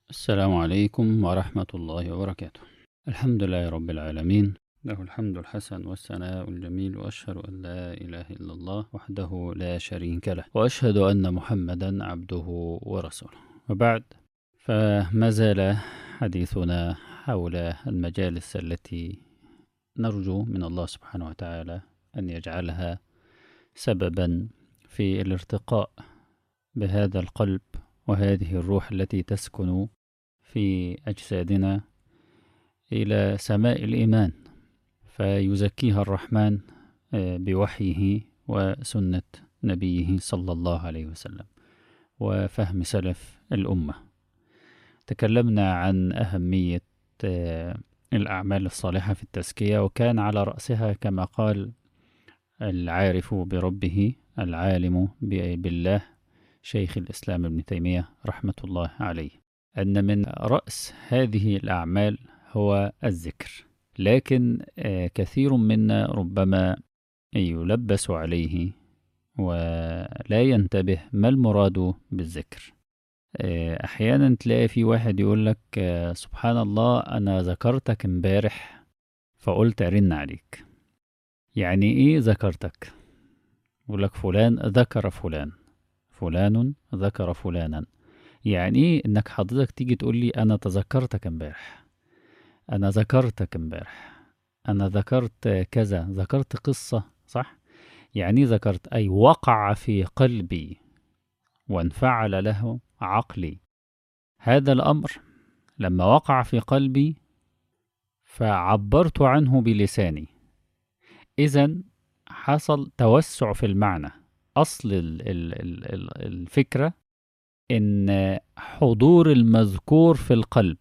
السلام عليكم ورحمة الله وبركاته الحمد لله رب العالمين له الحمد الحسن والثناء الجميل وأشهد أن لا إله إلا الله وحده لا شريك له وأشهد أن محمدا عبده ورسوله وبعد فما زال حديثنا حول المجالس التي نرجو من الله سبحانه وتعالى أن يجعلها سببا في الارتقاء بهذا القلب وهذه الروح التي تسكن في أجسادنا إلى سماء الإيمان فيزكيها الرحمن بوحيه وسنة نبيه صلى الله عليه وسلم وفهم سلف الأمة تكلمنا عن أهمية الأعمال الصالحة في التزكية وكان على رأسها كما قال العارف بربه العالم بالله شيخ الإسلام ابن تيمية رحمة الله عليه أن من رأس هذه الأعمال هو الذكر لكن كثير منا ربما يلبس عليه ولا ينتبه ما المراد بالذكر أحيانا تلاقي في واحد يقول لك سبحان الله أنا ذكرتك امبارح فقلت أرن عليك يعني إيه ذكرتك يقول لك فلان ذكر فلان فلان ذكر فلانا يعني ايه انك حضرتك تيجي تقول لي انا تذكرتك امبارح انا ذكرتك امبارح انا ذكرت كذا ذكرت قصة صح يعني ذكرت اي وقع في قلبي وانفعل له عقلي هذا الامر لما وقع في قلبي فعبرت عنه بلساني اذا حصل توسع في المعنى أصل الفكرة إن حضور المذكور في القلب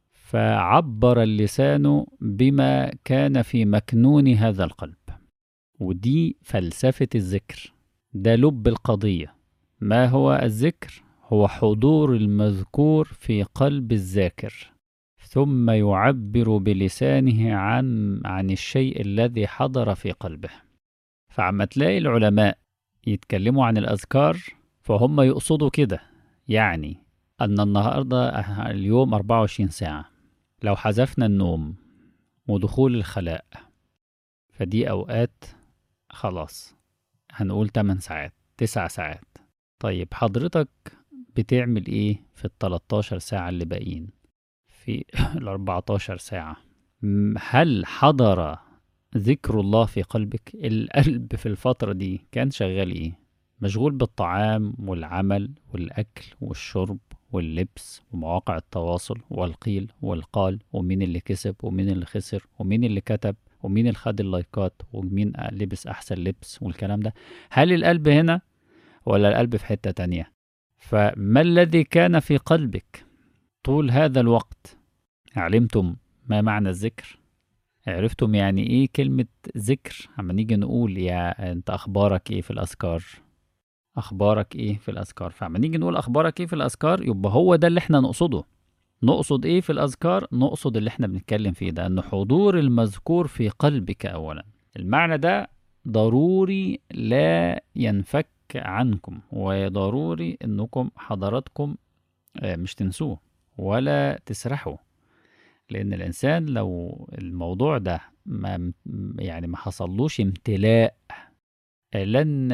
فعبر اللسان بما كان في مكنون هذا القلب ودي فلسفة الذكر ده لب القضية ما هو الذكر هو حضور المذكور في قلب الذاكر ثم يعبر بلسانه عن عن الشيء الذي حضر في قلبه فعما تلاقي العلماء يتكلموا عن الأذكار فهم يقصدوا كده يعني أن النهاردة اليوم 24 ساعة لو حذفنا النوم ودخول الخلاء فدي أوقات خلاص هنقول 8 ساعات 9 ساعات طيب حضرتك بتعمل إيه في ال 13 ساعة اللي باقيين في ال 14 ساعة هل حضر ذكر الله في قلبك القلب في الفترة دي كان شغال ايه مشغول بالطعام والعمل والأكل والشرب واللبس ومواقع التواصل والقيل والقال ومين اللي كسب ومين اللي خسر ومين اللي كتب ومين اللي خد اللايكات ومين لبس أحسن لبس والكلام ده هل القلب هنا ولا القلب في حتة تانية فما الذي كان في قلبك طول هذا الوقت علمتم ما معنى الذكر عرفتم يعني ايه كلمة ذكر اما نيجي نقول يا انت اخبارك ايه في الاذكار اخبارك ايه في الاذكار فاما نيجي نقول اخبارك ايه في الاذكار يبقى هو ده اللي احنا نقصده نقصد ايه في الاذكار نقصد اللي احنا بنتكلم فيه ده ان حضور المذكور في قلبك اولا المعنى ده ضروري لا ينفك عنكم وضروري انكم حضراتكم مش تنسوه ولا تسرحوا لان الانسان لو الموضوع ده ما يعني ما حصلوش امتلاء لن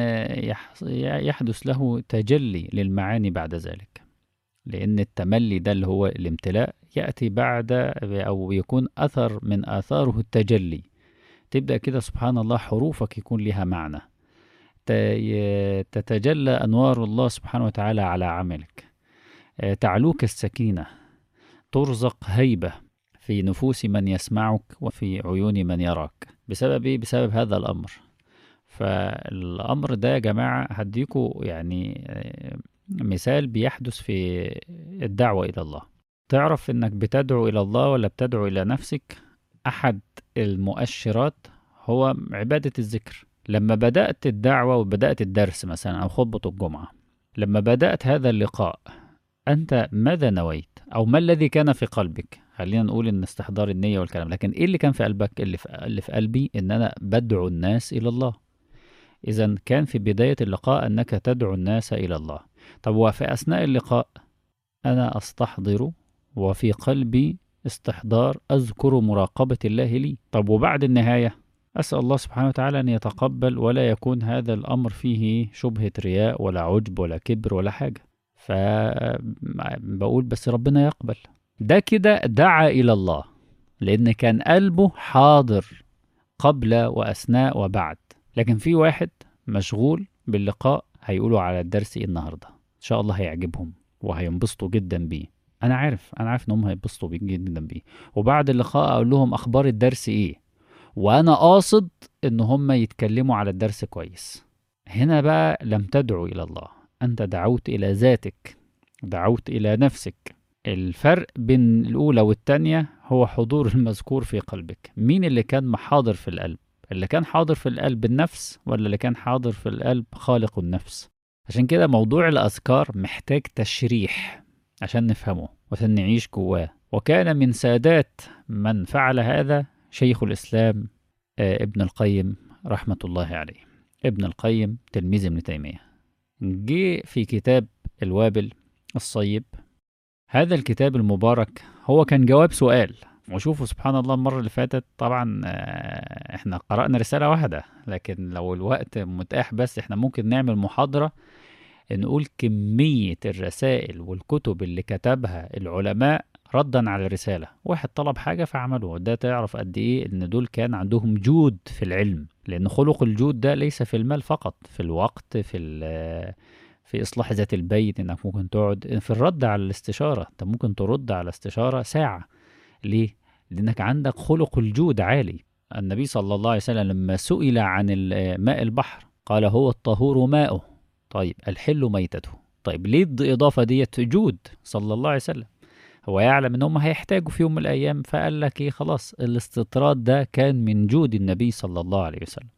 يحدث له تجلي للمعاني بعد ذلك لان التملي ده اللي هو الامتلاء ياتي بعد او يكون اثر من اثاره التجلي تبدا كده سبحان الله حروفك يكون لها معنى تتجلى انوار الله سبحانه وتعالى على عملك تعلوك السكينه ترزق هيبه في نفوس من يسمعك وفي عيون من يراك بسبب ايه بسبب هذا الامر فالامر ده يا جماعه هديكوا يعني مثال بيحدث في الدعوه الى الله تعرف انك بتدعو الى الله ولا بتدعو الى نفسك احد المؤشرات هو عباده الذكر لما بدات الدعوه وبدات الدرس مثلا او خطبه الجمعه لما بدات هذا اللقاء انت ماذا نويت او ما الذي كان في قلبك خلينا نقول ان استحضار النية والكلام لكن ايه اللي كان في قلبك اللي في, اللي في قلبي ان انا بدعو الناس الى الله اذا كان في بداية اللقاء انك تدعو الناس الى الله طب وفي اثناء اللقاء انا استحضر وفي قلبي استحضار أذكر مراقبة الله لي طب وبعد النهاية أسأل الله سبحانه وتعالى أن يتقبل ولا يكون هذا الأمر فيه شبهة رياء ولا عجب ولا كبر ولا حاجة فبقول بس ربنا يقبل ده كده دعا إلى الله لأن كان قلبه حاضر قبل وأثناء وبعد لكن في واحد مشغول باللقاء هيقولوا على الدرس إيه النهاردة إن شاء الله هيعجبهم وهينبسطوا جدا بيه أنا عارف أنا عارف إن هم هينبسطوا بيه جدا بيه وبعد اللقاء أقول لهم أخبار الدرس إيه وأنا قاصد إن هم يتكلموا على الدرس كويس هنا بقى لم تدعو إلى الله أنت دعوت إلى ذاتك دعوت إلى نفسك الفرق بين الأولى والتانية هو حضور المذكور في قلبك مين اللي كان حاضر في القلب اللي كان حاضر في القلب النفس ولا اللي كان حاضر في القلب خالق النفس عشان كده موضوع الأذكار محتاج تشريح عشان نفهمه وعشان نعيش جواه وكان من سادات من فعل هذا شيخ الإسلام ابن القيم رحمة الله عليه ابن القيم تلميذ ابن تيمية جه في كتاب الوابل الصيب هذا الكتاب المبارك هو كان جواب سؤال وشوفوا سبحان الله المرة اللي فاتت طبعا احنا قرأنا رسالة واحدة لكن لو الوقت متاح بس احنا ممكن نعمل محاضرة نقول كمية الرسائل والكتب اللي كتبها العلماء ردا على الرسالة واحد طلب حاجة فعمله ده تعرف قد ايه ان دول كان عندهم جود في العلم لان خلق الجود ده ليس في المال فقط في الوقت في في اصلاح ذات البيت انك ممكن تقعد في الرد على الاستشارة انت ممكن ترد على استشارة ساعة ليه؟ لانك عندك خلق الجود عالي النبي صلى الله عليه وسلم لما سئل عن ماء البحر قال هو الطهور ماؤه طيب الحل ميتته طيب ليه الإضافة ديت جود صلى الله عليه وسلم هو يعلم ان هم هيحتاجوا في يوم من الايام فقال لك ايه خلاص الاستطراد ده كان من جود النبي صلى الله عليه وسلم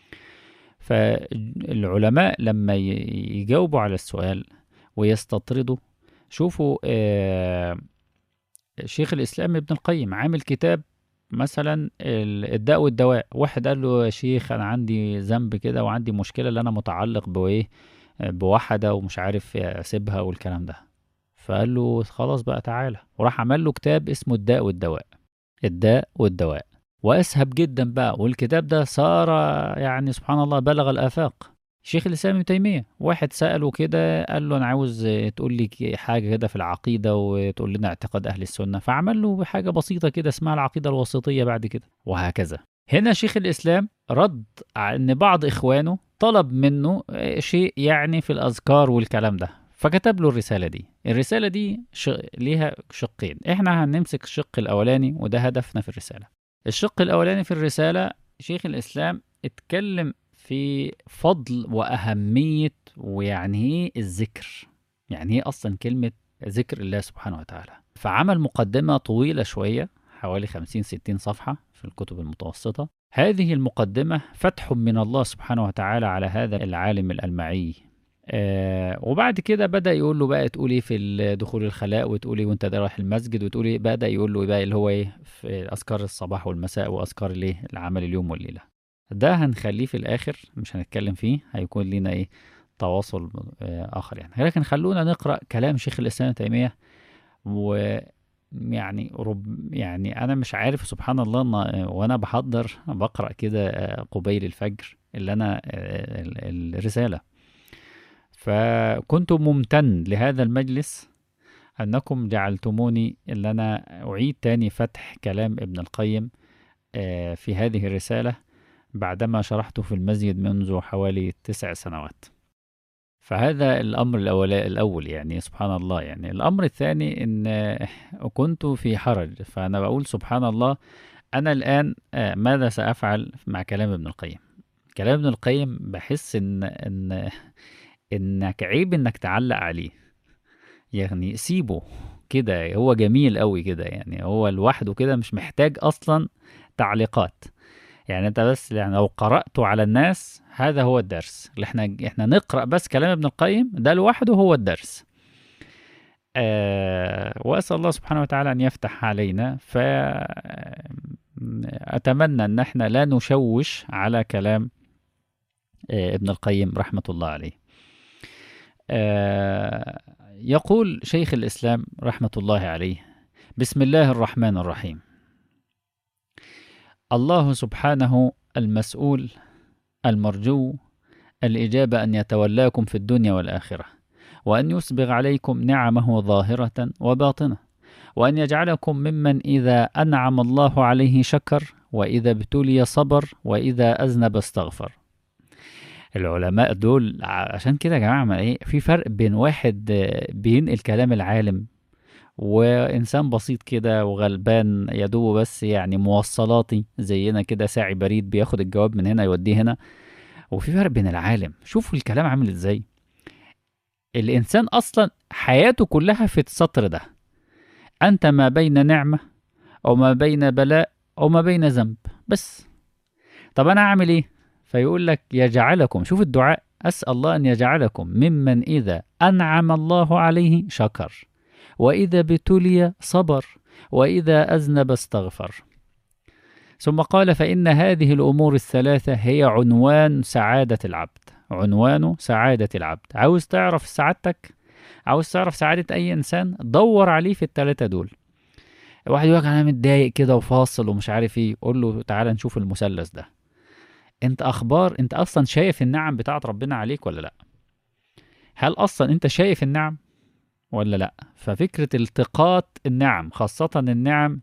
فالعلماء لما يجاوبوا على السؤال ويستطردوا شوفوا آه شيخ الاسلام ابن القيم عامل كتاب مثلا الداء والدواء واحد قال له يا شيخ انا عندي ذنب كده وعندي مشكله اللي انا متعلق بايه بوحده ومش عارف اسيبها والكلام ده فقال له خلاص بقى تعالى وراح عمل له كتاب اسمه الداء والدواء الداء والدواء واسهب جدا بقى والكتاب ده صار يعني سبحان الله بلغ الافاق شيخ الاسلام ابن تيميه واحد ساله كده قال له انا عاوز تقول لي حاجه كده في العقيده وتقول لنا اعتقاد اهل السنه فعمل له حاجه بسيطه كده اسمها العقيده الوسطيه بعد كده وهكذا هنا شيخ الاسلام رد ان بعض اخوانه طلب منه شيء يعني في الاذكار والكلام ده فكتب له الرسالة دي الرسالة دي ش... ليها شقين احنا هنمسك الشق الأولاني وده هدفنا في الرسالة الشق الأولاني في الرسالة شيخ الإسلام اتكلم في فضل وأهمية ويعني ايه الذكر يعني ايه أصلا كلمة ذكر الله سبحانه وتعالى فعمل مقدمة طويلة شوية حوالي 50 60 صفحة في الكتب المتوسطة هذه المقدمة فتح من الله سبحانه وتعالى على هذا العالم الألمعي آه وبعد كده بدا يقول له بقى تقول ايه في دخول الخلاء وتقول ايه وانت رايح المسجد وتقول ايه بدا يقول له بقى اللي هو ايه في اذكار الصباح والمساء واذكار الايه العمل اليوم والليله ده هنخليه في الاخر مش هنتكلم فيه هيكون لنا ايه تواصل آه اخر يعني لكن خلونا نقرا كلام شيخ الاسلام تيميه و يعني رب يعني انا مش عارف سبحان الله وانا بحضر بقرا كده قبيل الفجر اللي انا الرساله فكنت ممتن لهذا المجلس أنكم جعلتموني اللي أنا أعيد تاني فتح كلام ابن القيم في هذه الرسالة بعدما شرحته في المسجد منذ حوالي تسع سنوات فهذا الأمر الأول, الأول يعني سبحان الله يعني الأمر الثاني إن كنت في حرج فأنا بقول سبحان الله أنا الآن ماذا سأفعل مع كلام ابن القيم كلام ابن القيم بحس إن إن انك عيب انك تعلق عليه يعني سيبه كده هو جميل قوي كده يعني هو لوحده كده مش محتاج اصلا تعليقات يعني انت بس يعني لو قرأته على الناس هذا هو الدرس اللي احنا احنا نقرأ بس كلام ابن القيم ده لوحده هو الدرس آه واسال الله سبحانه وتعالى ان يفتح علينا فاتمنى ان احنا لا نشوش على كلام آه ابن القيم رحمه الله عليه آه يقول شيخ الإسلام رحمة الله عليه بسم الله الرحمن الرحيم الله سبحانه المسؤول المرجو الإجابة أن يتولاكم في الدنيا والآخرة وأن يسبغ عليكم نعمه ظاهرة وباطنة وأن يجعلكم ممن إذا أنعم الله عليه شكر وإذا ابتلي صبر وإذا أذنب استغفر العلماء دول عشان كده يا جماعة ما إيه في فرق بين واحد آه، بينقل كلام العالم وإنسان بسيط كده وغلبان يا دوب بس يعني موصلاتي زينا كده ساعي بريد بياخد الجواب من هنا يوديه هنا وفي فرق بين العالم شوفوا الكلام عامل ازاي الإنسان أصلا حياته كلها في السطر ده أنت ما بين نعمة أو ما بين بلاء أو ما بين ذنب بس طب أنا أعمل إيه؟ فيقول لك يجعلكم شوف الدعاء أسأل الله أن يجعلكم ممن إذا أنعم الله عليه شكر وإذا ابتلي صبر وإذا أذنب استغفر ثم قال فإن هذه الأمور الثلاثة هي عنوان سعادة العبد عنوان سعادة العبد عاوز تعرف سعادتك عاوز تعرف سعادة أي إنسان دور عليه في الثلاثة دول واحد يقول لك أنا متضايق كده وفاصل ومش عارف إيه قول له تعالى نشوف المثلث ده أنت أخبار أنت أصلا شايف النعم بتاعت ربنا عليك ولا لأ هل أصلا أنت شايف النعم ولا لأ ففكرة التقاط النعم خاصة النعم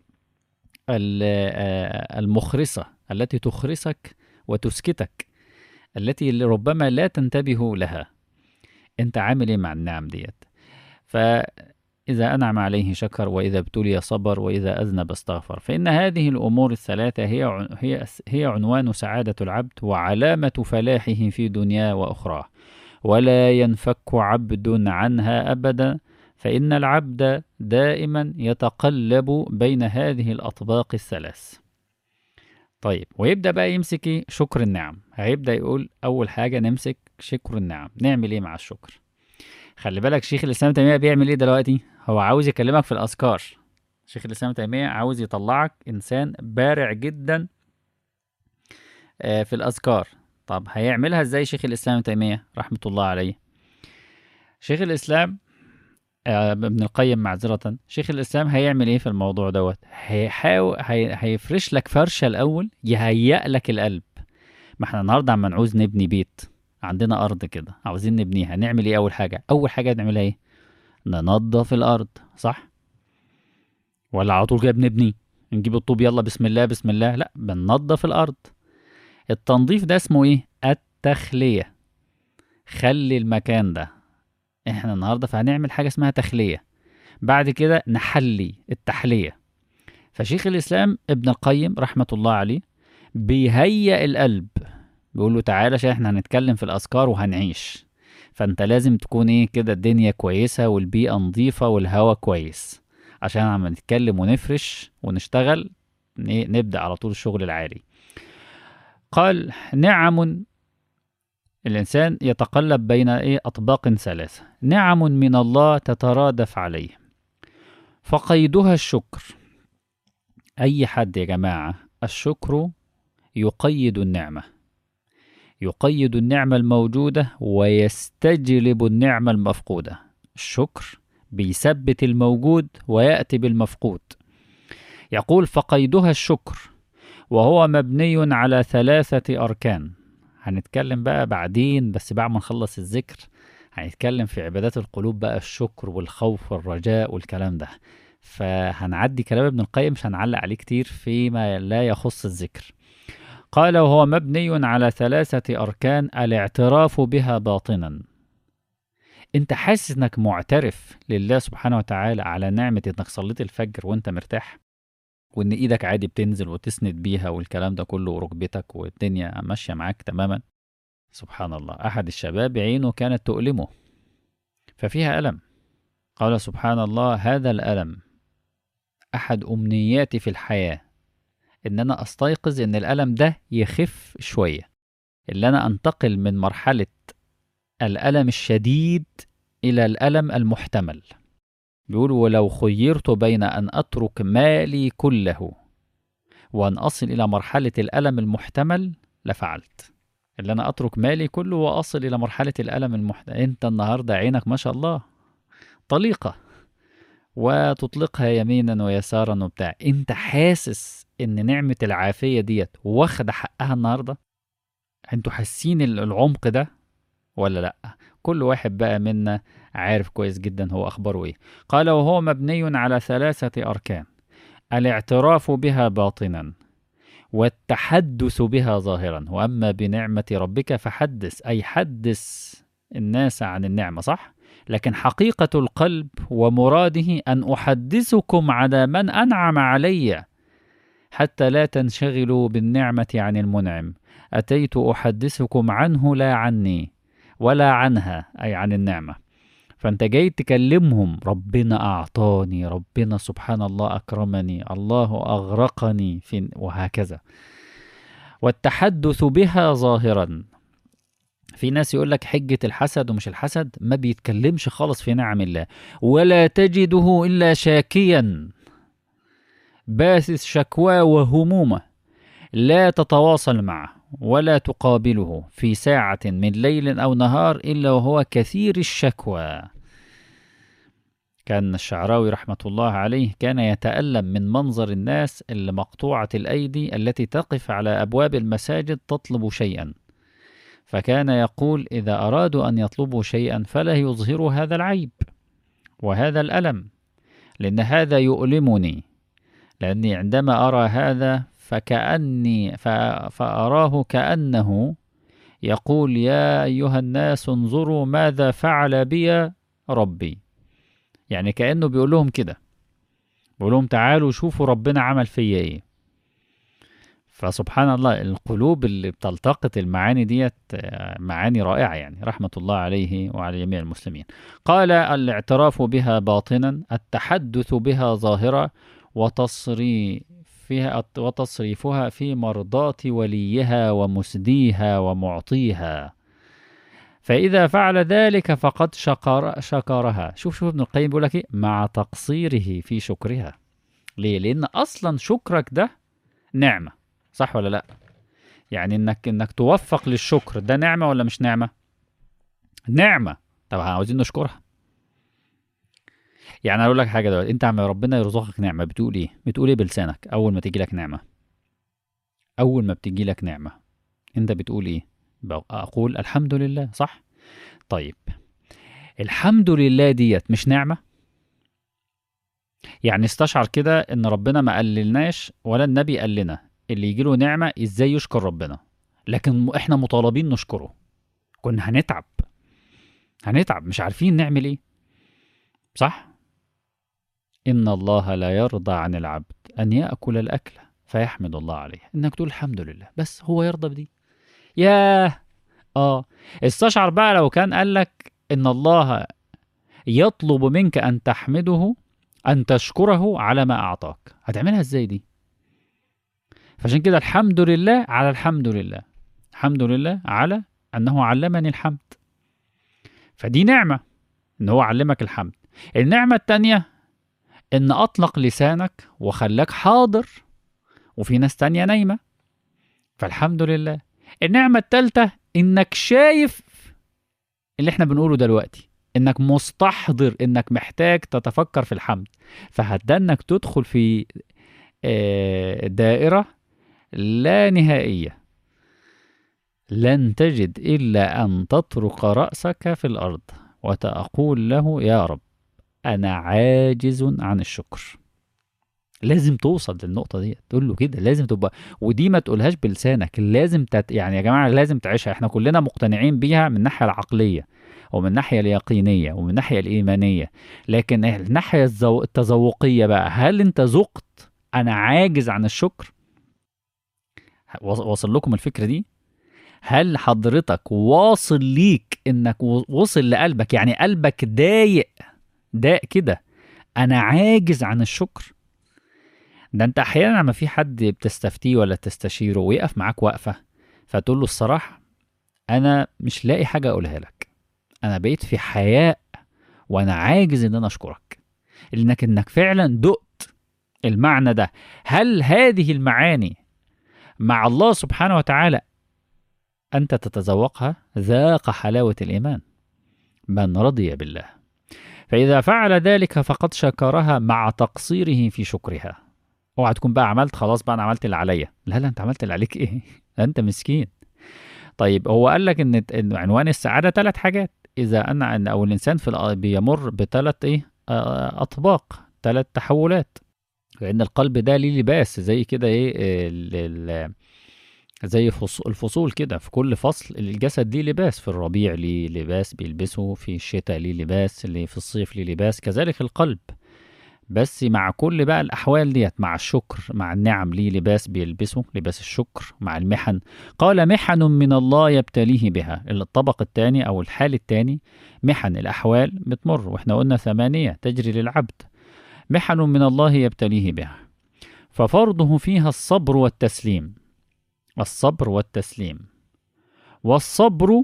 المخرسة التي تخرسك وتسكتك التي ربما لا تنتبه لها انت عامل ايه مع النعم ديت فإذا أنعم عليه شكر وإذا ابتلي صبر وإذا أذنب استغفر فإن هذه الأمور الثلاثة هي هي هي عنوان سعادة العبد وعلامة فلاحه في دنياه وأخراه ولا ينفك عبد عنها أبدا فإن العبد دائما يتقلب بين هذه الأطباق الثلاث طيب ويبدأ بقى يمسك شكر النعم هيبدأ يقول أول حاجة نمسك شكر النعم نعمل إيه مع الشكر خلي بالك شيخ الإسلام تيمية بيعمل إيه دلوقتي هو عاوز يكلمك في الأذكار شيخ الإسلام تيمية عاوز يطلعك إنسان بارع جدا في الأذكار طب هيعملها إزاي شيخ الإسلام تيمية رحمة الله عليه شيخ الإسلام ابن القيم معذرة شيخ الإسلام هيعمل إيه في الموضوع دوت هيحاول هي... هيفرش لك فرشة الأول يهيأ لك القلب ما احنا النهاردة عم نعوز نبني بيت عندنا أرض كده عاوزين نبنيها نعمل إيه أول حاجة أول حاجة نعملها إيه ننظف الأرض صح ولا على طول كده بنبني نجيب الطوب يلا بسم الله بسم الله لا بننظف الأرض التنظيف ده اسمه إيه التخلية خلي المكان ده احنا النهارده فهنعمل حاجه اسمها تخليه بعد كده نحلي التحليه فشيخ الاسلام ابن القيم رحمه الله عليه بيهيئ القلب بيقول له تعالى عشان احنا هنتكلم في الاذكار وهنعيش فانت لازم تكون ايه كده الدنيا كويسه والبيئه نظيفه والهواء كويس عشان عم نتكلم ونفرش ونشتغل نبدا على طول الشغل العالي قال نعم الإنسان يتقلب بين إيه أطباق ثلاثة نعم من الله تترادف عليه فقيدها الشكر أي حد يا جماعة الشكر يقيد النعمة يقيد النعمة الموجودة ويستجلب النعمة المفقودة الشكر بيثبت الموجود ويأتي بالمفقود يقول فقيدها الشكر وهو مبني على ثلاثة أركان هنتكلم بقى بعدين بس بعد ما نخلص الذكر هنتكلم في عبادات القلوب بقى الشكر والخوف والرجاء والكلام ده فهنعدي كلام ابن القيم مش هنعلق عليه كتير فيما لا يخص الذكر قال وهو مبني على ثلاثة أركان الاعتراف بها باطنا انت حاسس انك معترف لله سبحانه وتعالى على نعمة انك صليت الفجر وانت مرتاح وان ايدك عادي بتنزل وتسند بيها والكلام ده كله وركبتك والدنيا ماشيه معاك تماما سبحان الله احد الشباب عينه كانت تؤلمه ففيها الم قال سبحان الله هذا الالم احد امنياتي في الحياه ان انا استيقظ ان الالم ده يخف شويه اللي انا انتقل من مرحله الالم الشديد الى الالم المحتمل بيقول ولو خيرت بين أن أترك مالي كله وأن أصل إلى مرحلة الألم المحتمل لفعلت اللي أنا أترك مالي كله وأصل إلى مرحلة الألم المحتمل أنت النهاردة عينك ما شاء الله طليقة وتطلقها يمينا ويسارا وبتاع انت حاسس ان نعمة العافية ديت واخدة حقها النهاردة انتوا حاسين العمق ده ولا لا كل واحد بقى منا عارف كويس جدا هو اخباره ايه قال وهو مبني على ثلاثة اركان الاعتراف بها باطنا والتحدث بها ظاهرا واما بنعمة ربك فحدث اي حدث الناس عن النعمة صح لكن حقيقة القلب ومراده أن أحدثكم على من أنعم علي حتى لا تنشغلوا بالنعمة عن المنعم أتيت أحدثكم عنه لا عني ولا عنها أي عن النعمة فأنت جاي تكلمهم ربنا أعطاني ربنا سبحان الله أكرمني الله أغرقني في وهكذا والتحدث بها ظاهرا في ناس يقول لك حجة الحسد ومش الحسد ما بيتكلمش خالص في نعم الله ولا تجده إلا شاكيا باسس شكوى وهمومه لا تتواصل معه ولا تقابله في ساعة من ليل أو نهار إلا وهو كثير الشكوى كان الشعراوي رحمة الله عليه كان يتألم من منظر الناس اللي مقطوعة الأيدي التي تقف على أبواب المساجد تطلب شيئا فكان يقول إذا أرادوا أن يطلبوا شيئا فلا يظهروا هذا العيب وهذا الألم لأن هذا يؤلمني لأني عندما أرى هذا فكأني فأراه كأنه يقول يا أيها الناس انظروا ماذا فعل بي ربي يعني كأنه بيقول لهم كده بيقول لهم تعالوا شوفوا ربنا عمل فيا ايه فسبحان الله القلوب اللي بتلتقط المعاني ديت معاني رائعة يعني رحمة الله عليه وعلى جميع المسلمين قال الاعتراف بها باطنا التحدث بها ظاهرة وتصريفها وتصريفها في مرضاة وليها ومسديها ومعطيها فإذا فعل ذلك فقد شكر شكرها شوف شوف ابن القيم بيقول لك ايه مع تقصيره في شكرها ليه لأن أصلا شكرك ده نعمة صح ولا لا يعني انك انك توفق للشكر ده نعمة ولا مش نعمة نعمة طب عاوزين نشكرها يعني اقول لك حاجه دلوقتي انت عم ربنا يرزقك نعمه بتقول ايه بتقول ايه بلسانك اول ما تيجي لك نعمه اول ما بتيجي لك نعمه انت بتقول ايه اقول الحمد لله صح طيب الحمد لله ديت مش نعمه يعني استشعر كده ان ربنا ما قللناش ولا النبي قال لنا اللي يجي له نعمه ازاي يشكر ربنا لكن احنا مطالبين نشكره كنا هنتعب هنتعب مش عارفين نعمل ايه صح ان الله لا يرضى عن العبد ان ياكل الاكل فيحمد الله عليه انك تقول الحمد لله بس هو يرضى بدي ياه اه استشعر بقى لو كان قال لك ان الله يطلب منك ان تحمده ان تشكره على ما اعطاك هتعملها ازاي دي فعشان كده الحمد لله على الحمد لله الحمد لله على انه علمني الحمد فدي نعمه ان هو علمك الحمد النعمه التانيه ان اطلق لسانك وخلاك حاضر وفي ناس تانية نايمه فالحمد لله النعمه التالته انك شايف اللي احنا بنقوله دلوقتي انك مستحضر انك محتاج تتفكر في الحمد فهتدا انك تدخل في دائره لا نهائيه لن تجد الا ان تطرق راسك في الارض وتقول له يا رب انا عاجز عن الشكر لازم توصل للنقطه دي تقول له كده لازم تبقى ودي ما تقولهاش بلسانك لازم تت... يعني يا جماعه لازم تعيشها احنا كلنا مقتنعين بيها من الناحيه العقليه ومن الناحيه اليقينيه ومن الناحيه الايمانيه لكن الناحيه الزو... التذوقيه بقى هل انت ذقت انا عاجز عن الشكر وصل لكم الفكره دي هل حضرتك واصل ليك انك وصل لقلبك يعني قلبك ضايق ضاق كده انا عاجز عن الشكر ده انت احيانا لما في حد بتستفتيه ولا تستشيره ويقف معاك وقفه فتقول له الصراحه انا مش لاقي حاجه اقولها لك انا بقيت في حياء وانا عاجز ان انا اشكرك لانك انك فعلا دقت المعنى ده هل هذه المعاني مع الله سبحانه وتعالى انت تتذوقها ذاق حلاوه الايمان من رضي بالله فإذا فعل ذلك فقد شكرها مع تقصيره في شكرها اوعى تكون بقى عملت خلاص بقى انا عملت اللي عليا لا لا انت عملت اللي عليك ايه انت مسكين طيب هو قال لك ان إن عنوان السعاده ثلاث حاجات اذا انا ان او الانسان في الأ- بيمر بثلاث ايه آه، اطباق ثلاث تحولات لان القلب ده ليه لباس زي كده ايه ال- ال- زي فص- الفصول كده في كل فصل الجسد ليه لباس في الربيع ليه لباس بيلبسه في الشتاء ليه لباس اللي في الصيف ليه لباس كذلك القلب بس مع كل بقى الأحوال ديت مع الشكر مع النعم ليه لباس بيلبسه لباس الشكر مع المحن قال محن من الله يبتليه بها الطبق الثاني أو الحال الثاني محن الأحوال بتمر وإحنا قلنا ثمانية تجري للعبد محن من الله يبتليه بها ففرضه فيها الصبر والتسليم الصبر والتسليم والصبر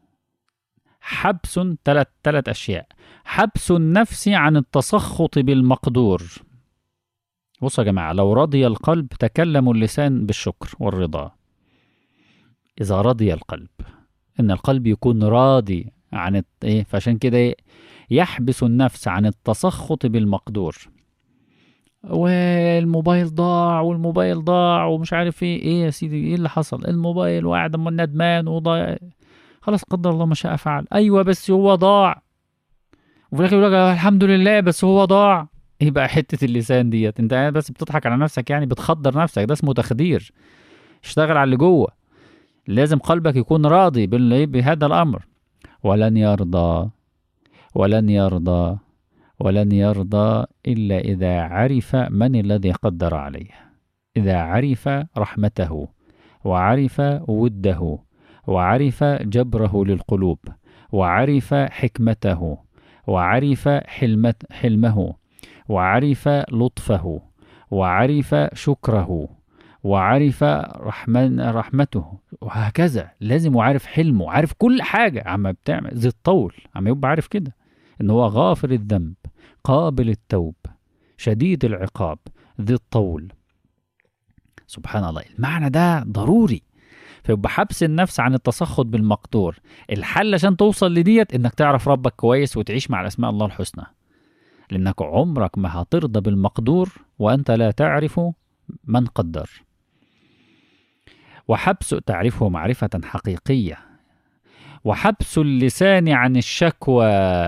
حبس ثلاث ثلاث أشياء حبس النفس عن التسخط بالمقدور بصوا يا جماعة لو رضي القلب تكلم اللسان بالشكر والرضا إذا رضي القلب إن القلب يكون راضي عن الت- إيه فعشان كده إيه؟ يحبس النفس عن التسخط بالمقدور والموبايل ضاع والموبايل ضاع ومش عارف ايه ايه يا سيدي ايه اللي حصل الموبايل وقاعد أما ندمان وضايع خلاص قدر الله ما شاء فعل ايوه بس هو ضاع وفي الاخر يقول لك الحمد لله بس هو ضاع ايه بقى حته اللسان ديت انت قاعد بس بتضحك على نفسك يعني بتخدر نفسك ده اسمه تخدير اشتغل على اللي جوه لازم قلبك يكون راضي بال- بهذا الامر ولن يرضى ولن يرضى ولن يرضى الا اذا عرف من الذي قدر عليه اذا عرف رحمته وعرف وده وعرف جبره للقلوب وعرف حكمته وعرف حلمت حلمه وعرف لطفه وعرف شكره وعرف رحمن رحمته وهكذا لازم وعارف حلمه عارف كل حاجة عم بتعمل زي الطول عم يبقى عارف كده ان هو غافر الذنب قابل التوب شديد العقاب ذي الطول سبحان الله المعنى ده ضروري فيبقى حبس النفس عن التسخط بالمقدور الحل عشان توصل لديت انك تعرف ربك كويس وتعيش مع الاسماء الله الحسنى لانك عمرك ما هترضى بالمقدور وانت لا تعرف من قدر وحبس تعرفه معرفة حقيقية وحبس اللسان عن الشكوى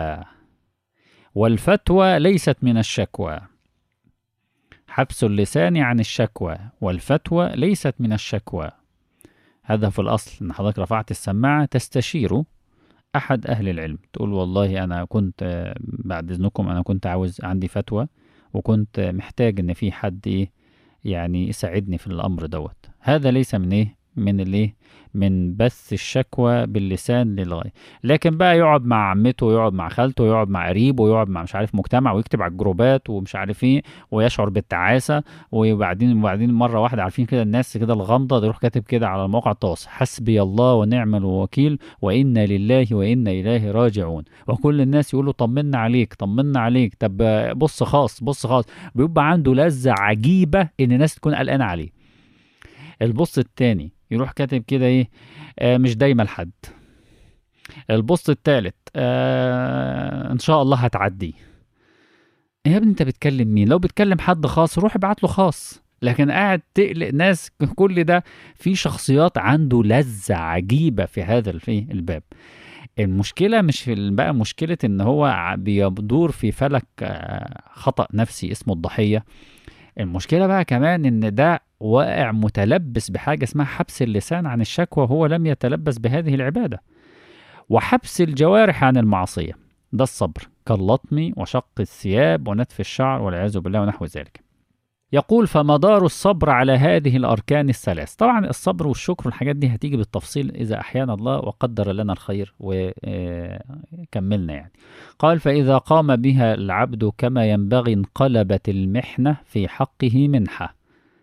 والفتوى ليست من الشكوى حبس اللسان عن الشكوى والفتوى ليست من الشكوى هذا في الأصل إن حضرتك رفعت السماعة تستشير أحد أهل العلم تقول والله أنا كنت آه، بعد إذنكم أنا كنت عاوز عندي فتوى وكنت محتاج إن في حد إيه يعني يساعدني في الأمر دوت هذا ليس من إيه من الإيه من بث الشكوى باللسان للغاية لكن بقى يقعد مع عمته ويقعد مع خالته ويقعد مع قريبه ويقعد مع مش عارف مجتمع ويكتب على الجروبات ومش عارف ايه ويشعر بالتعاسة وبعدين وبعدين مرة واحدة عارفين كده الناس كده الغامضة يروح كاتب كده على مواقع التواصل حسبي الله ونعم الوكيل وإنا لله وإنا إليه راجعون وكل الناس يقولوا طمنا عليك طمنا عليك طب بص خاص بص خاص بيبقى عنده لذة عجيبة إن الناس تكون قلقانة عليه البوست التاني يروح كاتب كده ايه آه مش دايما لحد البوست التالت آه ان شاء الله هتعدي يا ابني انت بتكلم مين لو بتكلم حد خاص روح ابعت له خاص لكن قاعد تقلق ناس كل ده في شخصيات عنده لذة عجيبة في هذا الفي الباب المشكلة مش في بقى مشكلة ان هو ع- بيدور في فلك آه، خطأ نفسي اسمه الضحية المشكلة بقى كمان ان ده واقع متلبس بحاجة اسمها حبس اللسان عن الشكوى وهو لم يتلبس بهذه العبادة وحبس الجوارح عن المعصية ده الصبر كاللطم وشق الثياب ونتف الشعر والعياذ بالله ونحو ذلك يقول فمدار الصبر على هذه الأركان الثلاث طبعا الصبر والشكر والحاجات دي هتيجي بالتفصيل إذا أحيانا الله وقدر لنا الخير وكملنا يعني قال فإذا قام بها العبد كما ينبغي انقلبت المحنة في حقه منحة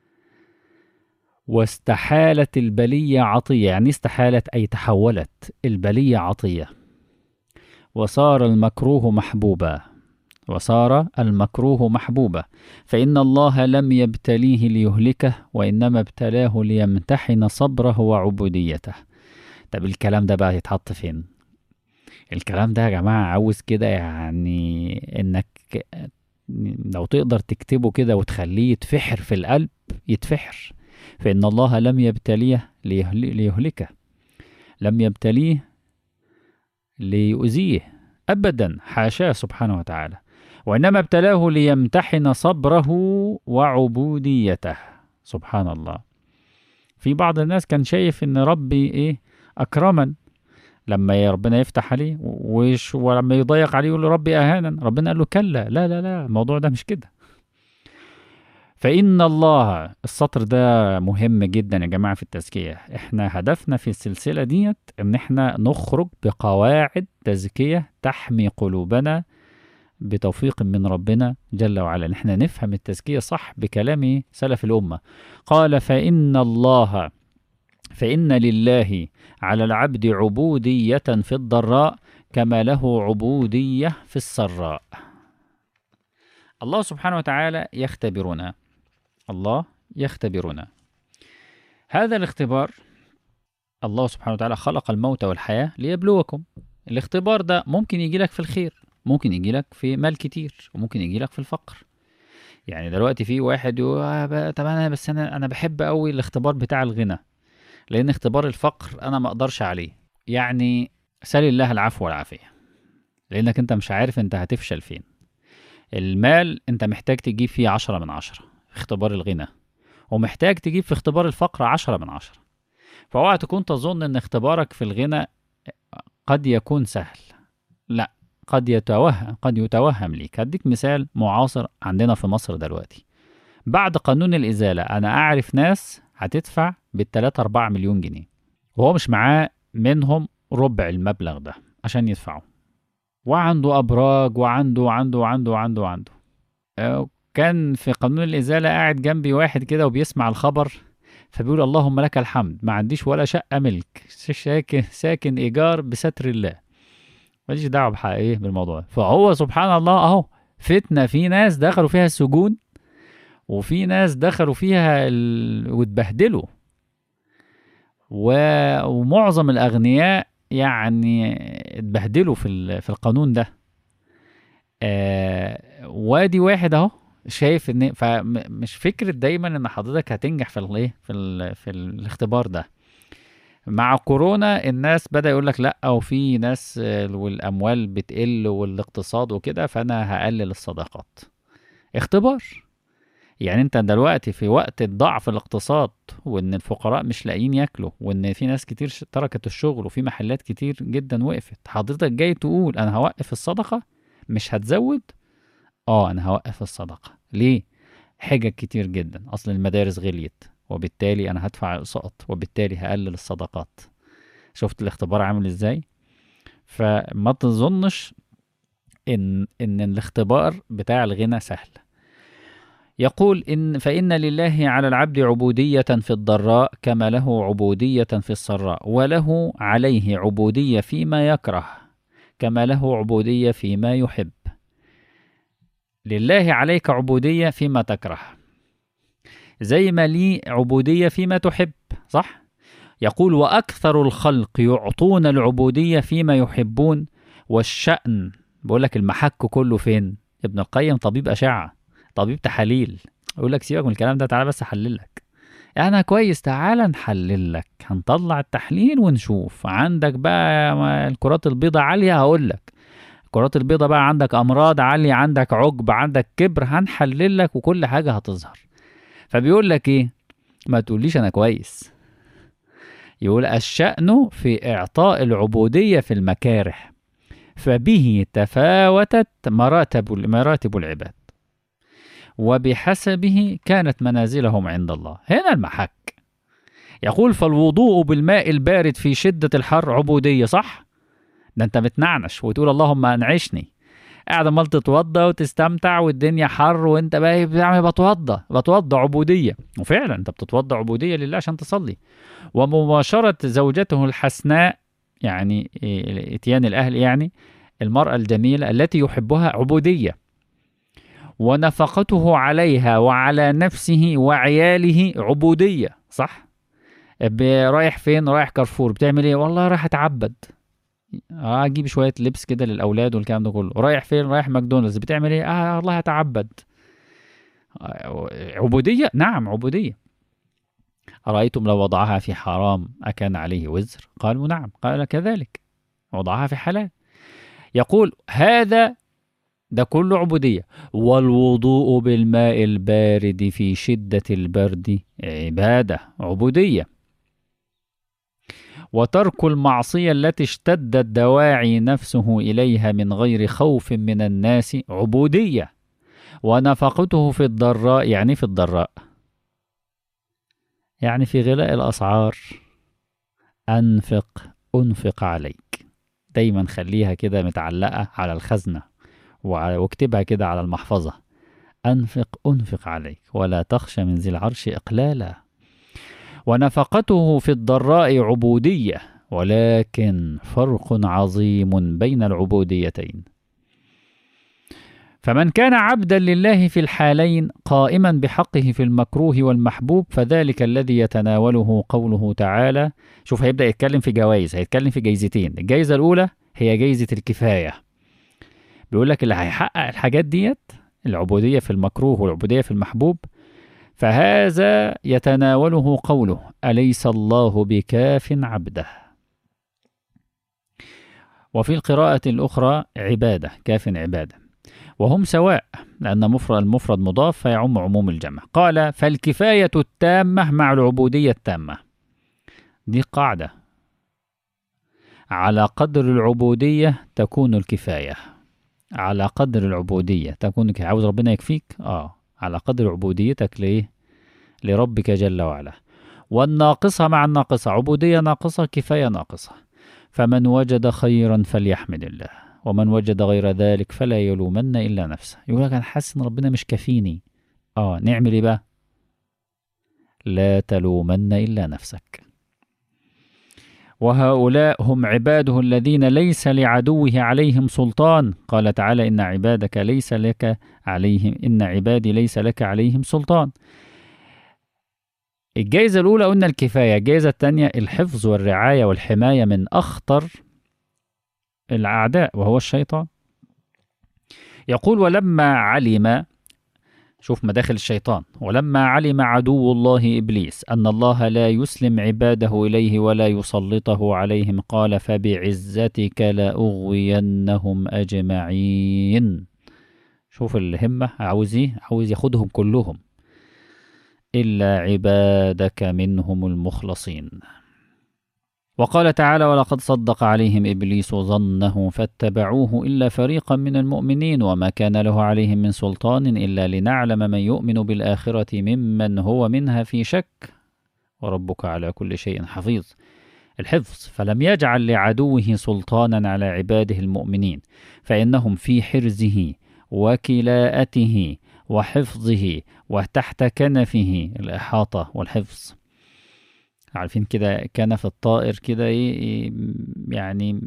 واستحالت البلية عطية يعني استحالت أي تحولت البلية عطية وصار المكروه محبوبا وصار المكروه محبوبا فإن الله لم يبتليه ليهلكه وإنما ابتلاه ليمتحن صبره وعبوديته طب الكلام ده بقى يتحط فين الكلام ده يا جماعة عاوز كده يعني انك لو تقدر تكتبه كده وتخليه يتفحر في القلب يتفحر فإن الله لم يبتليه ليهل- ليهلكه لم يبتليه ليؤذيه أبدا حاشاه سبحانه وتعالى وإنما ابتلاه ليمتحن صبره وعبوديته سبحان الله في بعض الناس كان شايف ان ربي ايه اكرما لما يا ربنا يفتح عليه وش ولما يضيق عليه يقول له ربي اهانا ربنا قال له كلا لا لا لا الموضوع ده مش كده فإن الله السطر ده مهم جدا يا جماعة في التزكية احنا هدفنا في السلسلة ديت ان احنا نخرج بقواعد تزكية تحمي قلوبنا بتوفيق من ربنا جل وعلا ان احنا نفهم التزكية صح بكلام سلف الأمة قال فإن الله فإن لله على العبد عبودية في الضراء كما له عبودية في السراء الله سبحانه وتعالى يختبرنا الله يختبرنا هذا الاختبار الله سبحانه وتعالى خلق الموت والحياة ليبلوكم الاختبار ده ممكن يجي لك في الخير ممكن يجي لك في مال كتير وممكن يجي لك في الفقر يعني دلوقتي في واحد يقول آه بقى- طب انا بس انا انا بحب قوي الاختبار بتاع الغنى لان اختبار الفقر انا ما اقدرش عليه يعني سل الله العفو والعافيه لانك انت مش عارف انت هتفشل فين المال انت محتاج تجيب فيه عشرة من عشرة في اختبار الغنى ومحتاج تجيب في اختبار الفقر عشرة من عشرة فاوعى تكون تظن ان اختبارك في الغنى قد يكون سهل لا قد يتوهم قد يتوهم ليك هديك مثال معاصر عندنا في مصر دلوقتي بعد قانون الإزالة أنا أعرف ناس هتدفع بالتلاتة أربعة مليون جنيه وهو مش معاه منهم ربع المبلغ ده عشان يدفعه وعنده أبراج وعنده وعنده وعنده وعنده وعنده آه، كان في قانون الإزالة قاعد جنبي واحد كده وبيسمع الخبر فبيقول اللهم لك الحمد ما عنديش ولا شقة ملك ساكن ساكن إيجار بستر الله ماليش دعوة بحق إيه بالموضوع فهو سبحان الله أهو فتنة في ناس دخلوا فيها السجون وفي ناس دخلوا فيها ال... واتبهدلوا و... ومعظم الأغنياء يعني اتبهدلوا في ال... في القانون ده آه... وادي واحد اهو شايف ان فمش فكرة دايما ان حضرتك هتنجح في الايه في ال... في الاختبار ده مع كورونا الناس بدأ يقول لك لا وفي ناس آه، والاموال بتقل والاقتصاد وكده فانا هقلل الصداقات اختبار يعني انت دلوقتي في وقت الضعف الاقتصاد وان الفقراء مش لاقيين ياكلوا وان في ناس كتير ش- تركت الشغل وفي محلات كتير جدا وقفت حضرتك جاي تقول انا هوقف الصدقة مش هتزود اه انا هوقف الصدقة ليه حجج كتير جدا اصل المدارس غليت وبالتالي انا هدفع اقساط وبالتالي هقلل الصدقات شفت الاختبار عامل ازاي فما تظنش ان ان الاختبار بتاع الغنى سهل يقول إن فإن لله على العبد عبودية في الضراء كما له عبودية في السراء وله عليه عبودية فيما يكره كما له عبودية فيما يحب لله عليك عبودية فيما تكره زي ما لي عبودية فيما تحب صح؟ يقول وأكثر الخلق يعطون العبودية فيما يحبون والشأن بقول لك المحك كله فين؟ ابن القيم طبيب أشعة طبيب تحاليل يقول لك سيبك من الكلام ده تعالى بس احلل لك انا كويس تعالى نحلل لك هنطلع التحليل ونشوف عندك بقى ما- الكرات البيضاء عاليه هقول لك الكرات البيضاء بقى عندك امراض عاليه عندك عجب عندك كبر هنحلل لك وكل حاجه هتظهر فبيقول لك ايه ما تقوليش انا كويس يقول الشأن في إعطاء العبودية في المكاره فبه تفاوتت مراتب مراتب العباد وبحسبه كانت منازلهم عند الله هنا المحك يقول فالوضوء بالماء البارد في شدة الحر عبودية صح؟ ده انت بتنعنش وتقول اللهم انعشني قاعد عمال تتوضى وتستمتع والدنيا حر وانت بقى بتعمل بتوضى بتوضى عبودية وفعلا انت بتتوضى عبودية لله عشان تصلي ومباشرة زوجته الحسناء يعني إيه، اتيان الاهل يعني المرأة الجميلة التي يحبها عبودية ونفقته عليها وعلى نفسه وعياله عبودية صح ب- رايح فين رايح كارفور بتعمل ايه والله رايح اتعبد اه اجيب شويه لبس كده للاولاد والكلام ده كله رايح فين رايح ماكدونالدز بتعمل ايه اه والله هتعبد آه، عبوديه نعم عبوديه ارايتم لو وضعها في حرام اكان عليه وزر قالوا نعم قال كذلك وضعها في حلال يقول هذا ده كله عبودية والوضوء بالماء البارد في شدة البرد عبادة عبودية وترك المعصية التي اشتدت دواعي نفسه إليها من غير خوف من الناس عبودية ونفقته في الضراء يعني في الضراء يعني في غلاء الأسعار أنفق أنفق عليك دايما خليها كده متعلقة على الخزنة واكتبها كده على المحفظة أنفق أنفق عليك ولا تخشى من ذي العرش إقلالا ونفقته في الضراء عبودية ولكن فرق عظيم بين العبوديتين فمن كان عبدا لله في الحالين قائما بحقه في المكروه والمحبوب فذلك الذي يتناوله قوله تعالى شوف هيبدأ يتكلم في جوائز هيتكلم في جايزتين الجايزة الأولى هي جايزة الكفاية بيقول لك اللي هيحقق الحاجات ديت العبودية في المكروه والعبودية في المحبوب فهذا يتناوله قوله أليس الله بكاف عبده وفي القراءة الأخرى عبادة كاف عبادة وهم سواء لأن مفرد المفرد مضاف فيعم عموم الجمع قال فالكفاية التامة مع العبودية التامة دي قاعدة على قدر العبودية تكون الكفاية على قدر العبودية تكون عاوز ربنا يكفيك اه على قدر عبوديتك ليه لربك جل وعلا والناقصة مع الناقصة عبودية ناقصة كفاية ناقصة فمن وجد خيرا فليحمد الله ومن وجد غير ذلك فلا يلومن إلا نفسه يقول لك أنا حاسس إن ربنا مش كفيني اه نعمل إيه بقى لا تلومن إلا نفسك وهؤلاء هم عباده الذين ليس لعدوه عليهم سلطان قال تعالى إن عبادك ليس لك عليهم إن عبادي ليس لك عليهم سلطان الجائزة الأولى قلنا الكفاية الجائزة الثانية الحفظ والرعاية والحماية من أخطر الأعداء وهو الشيطان يقول ولما علم شوف مداخل الشيطان ولما علم عدو الله ابليس ان الله لا يسلم عباده اليه ولا يسلطه عليهم قال فبعزتك لاغوينهم اجمعين شوف الهمه عاوز ايه عاوز ياخدهم كلهم الا عبادك منهم المخلصين وقال تعالى ولقد صدق عليهم ابليس ظنه فاتبعوه الا فريقا من المؤمنين وما كان له عليهم من سلطان الا لنعلم من يؤمن بالاخره ممن هو منها في شك وربك على كل شيء حفيظ الحفظ فلم يجعل لعدوه سلطانا على عباده المؤمنين فانهم في حرزه وكلاءته وحفظه وتحت كنفه الاحاطه والحفظ عارفين كده كان في الطائر كده ايه يعني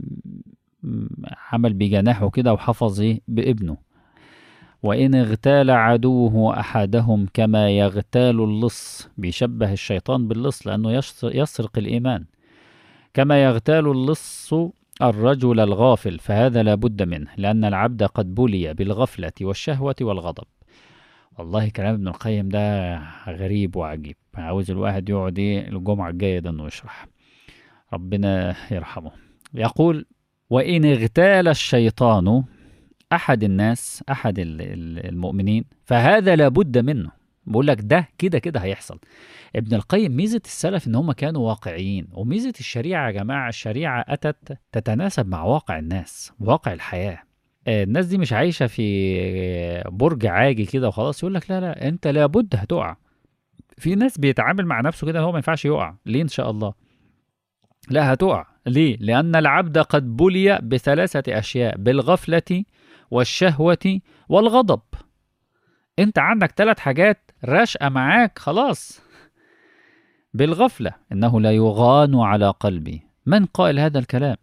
عمل بجناحه كده وحفظ ايه بابنه وإن اغتال عدوه أحدهم كما يغتال اللص بيشبه الشيطان باللص لأنه يسرق الإيمان كما يغتال اللص الرجل الغافل فهذا لا بد منه لأن العبد قد بلي بالغفلة والشهوة والغضب والله كلام ابن القيم ده غريب وعجيب عاوز الواحد يقعد ايه الجمعة الجاية ده انه يشرح ربنا يرحمه يقول وإن اغتال الشيطان أحد الناس أحد المؤمنين فهذا لابد منه بقول لك ده كده كده هيحصل ابن القيم ميزة السلف إن هم كانوا واقعيين وميزة الشريعة يا جماعة الشريعة أتت تتناسب مع واقع الناس واقع الحياة الناس دي مش عايشة في برج عاجي كده وخلاص يقول لك لا لا انت لابد هتقع في ناس بيتعامل مع نفسه كده ان هو ما ينفعش يقع ليه ان شاء الله لا هتقع ليه لان العبد قد بلي بثلاثة اشياء بالغفلة والشهوة والغضب انت عندك ثلاث حاجات راشقة معاك خلاص بالغفلة انه لا يغان على قلبي من قائل هذا الكلام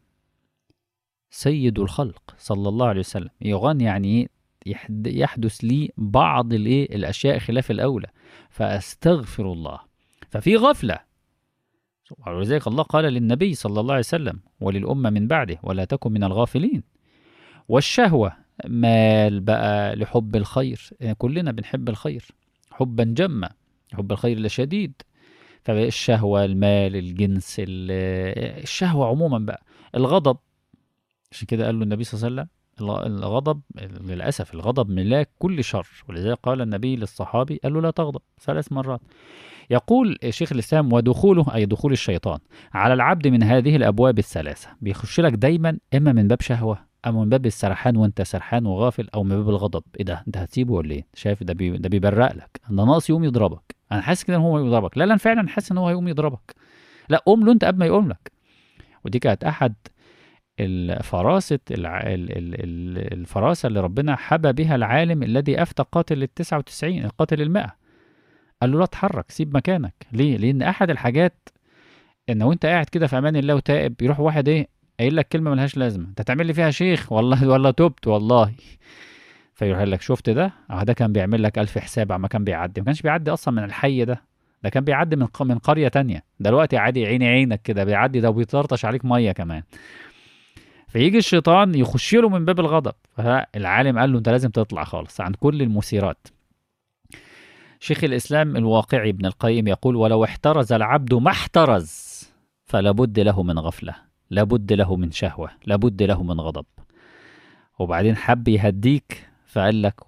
سيد الخلق صلى الله عليه وسلم يغان يعني يحدث لي بعض الايه الاشياء خلاف الاولى فاستغفر الله ففي غفله ولذلك الله قال للنبي صلى الله عليه وسلم وللأمة من بعده ولا تكن من الغافلين والشهوة مال بقى لحب الخير يعني كلنا بنحب الخير حبا جما حب الخير لشديد فالشهوة المال الجنس الشهوة عموما بقى الغضب عشان كده قال له النبي صلى الله عليه وسلم الغضب للأسف الغضب ملاك كل شر ولذلك قال النبي للصحابي قال له لا تغضب ثلاث مرات يقول شيخ الإسلام ودخوله أي دخول الشيطان على العبد من هذه الأبواب الثلاثة بيخش لك دايما إما من باب شهوة أو من باب السرحان وأنت سرحان وغافل أو من باب الغضب إيه ده أنت هتسيبه ولا إيه؟ شايف ده بي... ده بيبرق لك ده ناقص يقوم يضربك أنا حاسس كده إن هو يضربك لا لا فعلا حاسس إن هو هيقوم يضربك لا قوم له أنت قبل ما يقوم لك ودي كانت أحد الفراسة الفراسة اللي ربنا حبى بها العالم الذي أفتى قاتل التسعة وتسعين القاتل المئة قال له لا اتحرك سيب مكانك ليه؟ لأن أحد الحاجات إن وأنت قاعد كده في أمان الله وتائب يروح واحد إيه قايل لك كلمة ملهاش لازمة أنت تعمل لي فيها شيخ والله والله تبت والله فيروح لك شفت ده؟ اه ده كان بيعمل لك ألف حساب عما كان بيعدي ما كانش بيعدي أصلا من الحي ده ده كان بيعدي من من قرية تانية دلوقتي عادي عيني عينك كده بيعدي ده وبيطرطش عليك مية كمان فيجي الشيطان يخش له من باب الغضب فالعالم قال له انت لازم تطلع خالص عن كل المثيرات شيخ الاسلام الواقعي ابن القيم يقول ولو احترز العبد ما احترز فلا بد له من غفله لا بد له من شهوه لا بد له من غضب وبعدين حب يهديك فقال لك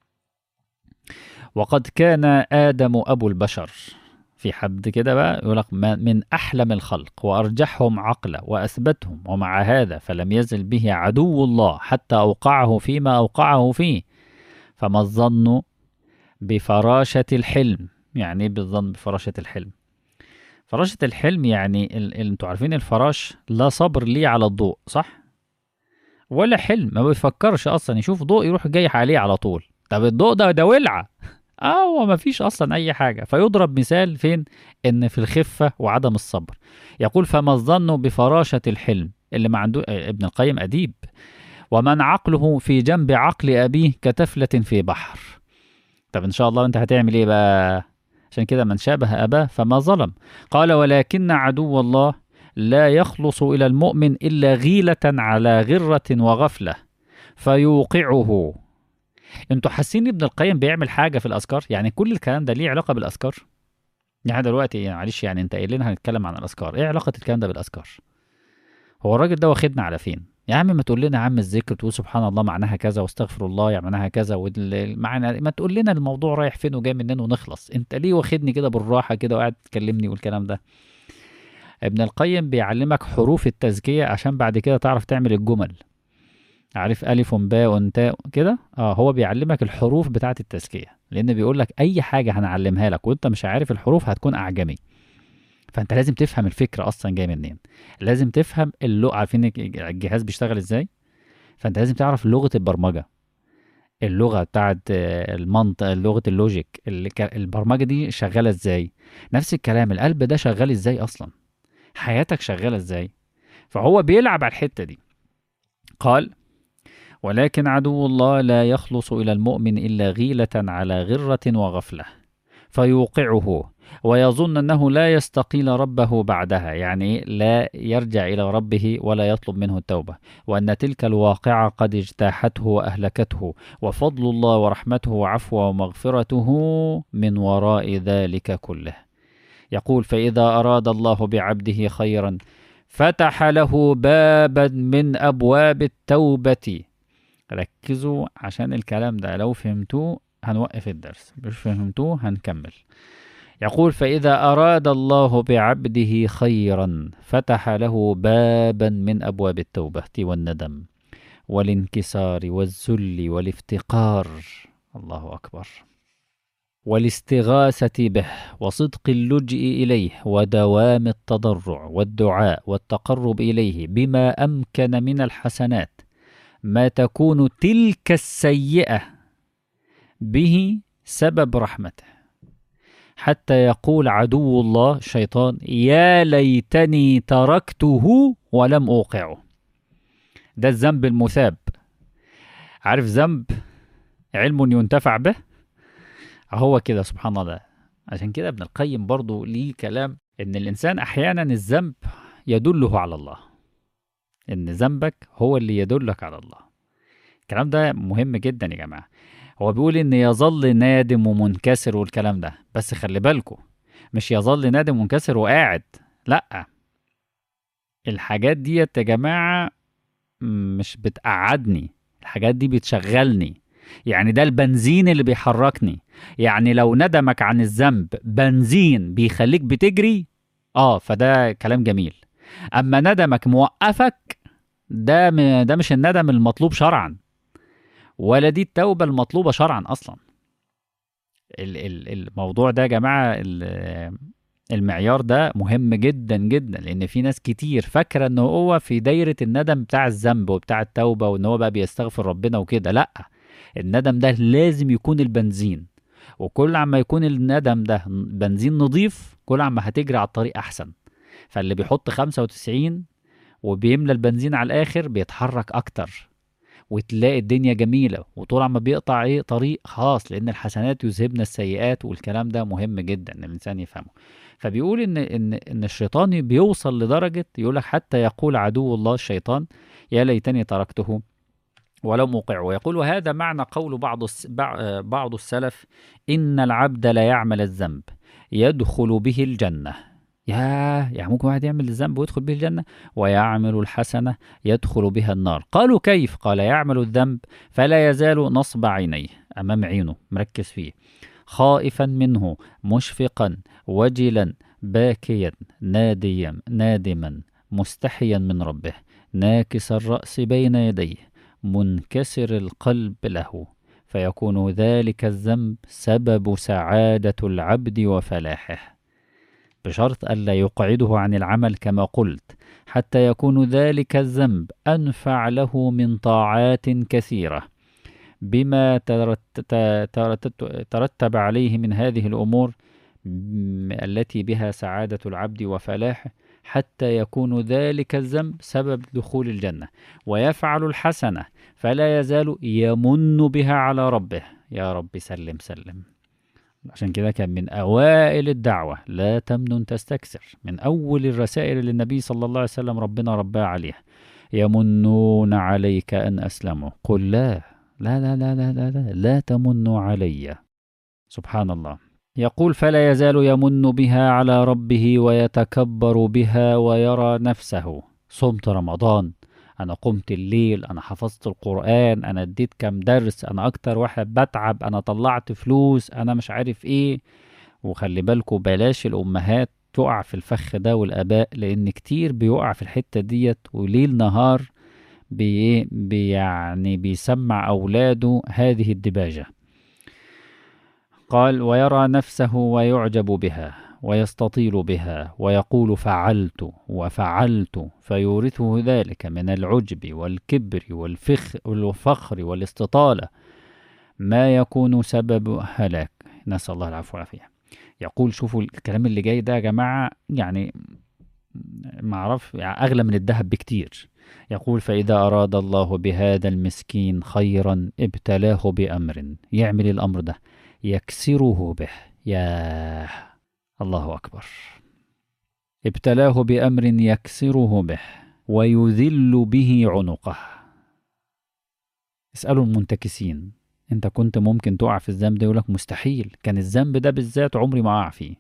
وقد كان ادم ابو البشر في حد كده بقى يقول لك من أحلم الخلق وأرجحهم عقلا وأثبتهم ومع هذا فلم يزل به عدو الله حتى أوقعه فيما أوقعه فيه فما الظن بفراشة الحلم يعني ايه بالظن بفراشة الحلم فراشة الحلم يعني ال... ال... انتوا عارفين الفراش لا صبر ليه على الضوء صح ولا حلم ما بيفكرش اصلا يشوف ضوء يروح جاي عليه على طول طب الضوء ده ده ولعه اه هو ما فيش اصلا اي حاجه فيضرب مثال فين ان في الخفه وعدم الصبر يقول فما الظن بفراشه الحلم اللي ما عنده ابن القيم اديب ومن عقله في جنب عقل ابيه كتفله في بحر طب ان شاء الله انت هتعمل ايه بقى عشان كده من شابه اباه فما ظلم قال ولكن عدو الله لا يخلص الى المؤمن الا غيله على غره وغفله فيوقعه انتوا حاسين ابن القيم بيعمل حاجه في الاذكار يعني كل الكلام ده ليه علاقه بالاذكار يعني دلوقتي يعني معلش يعني انت قايل لنا هنتكلم عن الاذكار ايه علاقه الكلام ده بالاذكار هو الراجل ده واخدنا على فين يا عم ما تقول لنا يا عم الذكر تقول سبحان الله معناها كذا واستغفر الله يعني معناها كذا والمعنى ما تقول لنا الموضوع رايح فين وجاي منين ونخلص انت ليه واخدني كده بالراحه كده وقاعد تكلمني والكلام ده ابن القيم بيعلمك حروف التزكيه عشان بعد كده تعرف تعمل الجمل عارف ألف باء تاء كده اه هو بيعلمك الحروف بتاعة التزكية لأن بيقول لك أي حاجة هنعلمها لك وأنت مش عارف الحروف هتكون أعجمي فأنت لازم تفهم الفكرة أصلا جاية منين لازم تفهم اللغة عارفين الجهاز بيشتغل إزاي فأنت لازم تعرف لغة البرمجة اللغة بتاعت المنطق لغة اللوجيك البرمجة دي شغالة إزاي نفس الكلام القلب ده شغال إزاي أصلا حياتك شغالة إزاي فهو بيلعب على الحتة دي قال ولكن عدو الله لا يخلص إلى المؤمن إلا غيلة على غرة وغفلة فيوقعه ويظن أنه لا يستقيل ربه بعدها يعني لا يرجع إلى ربه ولا يطلب منه التوبة وأن تلك الواقعة قد اجتاحته وأهلكته وفضل الله ورحمته وعفوه ومغفرته من وراء ذلك كله يقول فإذا أراد الله بعبده خيرا فتح له بابا من أبواب التوبة ركزوا عشان الكلام ده لو فهمتوه هنوقف الدرس مش فهمتوه هنكمل يقول فإذا أراد الله بعبده خيرا فتح له بابا من أبواب التوبة والندم والانكسار والذل والافتقار الله أكبر والاستغاثة به وصدق اللجئ إليه ودوام التضرع والدعاء والتقرب إليه بما أمكن من الحسنات ما تكون تلك السيئة به سبب رحمته حتى يقول عدو الله الشيطان يا ليتني تركته ولم أوقعه ده الذنب المثاب عارف ذنب علم ينتفع به هو كده سبحان الله عشان كده ابن القيم برضو ليه كلام ان الانسان احيانا الذنب يدله على الله ان ذنبك هو اللي يدلك على الله الكلام ده مهم جدا يا جماعه هو بيقول ان يظل نادم ومنكسر والكلام ده بس خلي بالكم مش يظل نادم ومنكسر وقاعد لا الحاجات ديت يا جماعه مش بتقعدني الحاجات دي بتشغلني يعني ده البنزين اللي بيحركني يعني لو ندمك عن الذنب بنزين بيخليك بتجري اه فده كلام جميل اما ندمك موقفك ده م... ده مش الندم المطلوب شرعا ولا دي التوبة المطلوبة شرعا اصلا ال... ال... الموضوع ده يا جماعة ال... المعيار ده مهم جدا جدا لان في ناس كتير فاكره ان هو في دايره الندم بتاع الذنب وبتاع التوبه وان هو بقى بيستغفر ربنا وكده لا الندم ده لازم يكون البنزين وكل عما يكون الندم ده بنزين نظيف كل عما هتجري على الطريق احسن فاللي بيحط 95 وبيملى البنزين على الاخر بيتحرك اكتر وتلاقي الدنيا جميله وطول عما بيقطع ايه طريق خاص لان الحسنات يذهبن السيئات والكلام ده مهم جدا ان الانسان يفهمه فبيقول ان ان ان الشيطان بيوصل لدرجه يقول لك حتى يقول عدو الله الشيطان يا ليتني تركته ولو موقع ويقول هذا معنى قول بعض بعض السلف ان العبد لا يعمل الذنب يدخل به الجنه يا يعني ممكن واحد يعمل الذنب ويدخل به الجنة ويعمل الحسنة يدخل بها النار قالوا كيف قال يعمل الذنب فلا يزال نصب عينيه أمام عينه مركز فيه خائفا منه مشفقا وجلا باكيا ناديا نادما مستحيا من ربه ناكس الرأس بين يديه منكسر القلب له فيكون ذلك الذنب سبب سعادة العبد وفلاحه بشرط ألا يقعده عن العمل كما قلت حتى يكون ذلك الذنب أنفع له من طاعات كثيرة بما ترتب عليه من هذه الأمور التي بها سعادة العبد وفلاحه حتى يكون ذلك الذنب سبب دخول الجنة ويفعل الحسنة فلا يزال يمن بها على ربه يا رب سلم سلم عشان كده كان من أوائل الدعوة لا تمنن تستكثر من أول الرسائل للنبي صلى الله عليه وسلم ربنا رباه عليها يمنون عليك أن أسلموا قل لا لا لا لا لا لا لا, لا تمنوا علي سبحان الله يقول فلا يزال يمن بها على ربه ويتكبر بها ويرى نفسه صمت رمضان انا قمت الليل انا حفظت القرآن انا اديت كام درس انا اكتر واحد بتعب انا طلعت فلوس انا مش عارف ايه وخلي بالكوا بلاش الامهات تقع في الفخ ده والاباء لان كتير بيقع في الحتة ديت وليل نهار بي بي يعني بيسمع اولاده هذه الدباجة قال ويرى نفسه ويعجب بها ويستطيل بها ويقول فعلت وفعلت فيورثه ذلك من العجب والكبر والفخ والفخر والاستطالة ما يكون سبب هلاك نسأل الله العفو والعافية يقول شوفوا الكلام اللي جاي ده يا جماعة يعني ما اعرف يعني اغلى من الذهب بكتير يقول فاذا اراد الله بهذا المسكين خيرا ابتلاه بامر يعمل الامر ده يكسره به يا الله أكبر ابتلاه بأمر يكسره به ويذل به عنقه اسألوا المنتكسين انت كنت ممكن تقع في الذنب ده يقولك مستحيل كان الذنب ده بالذات عمري ما أقع فيه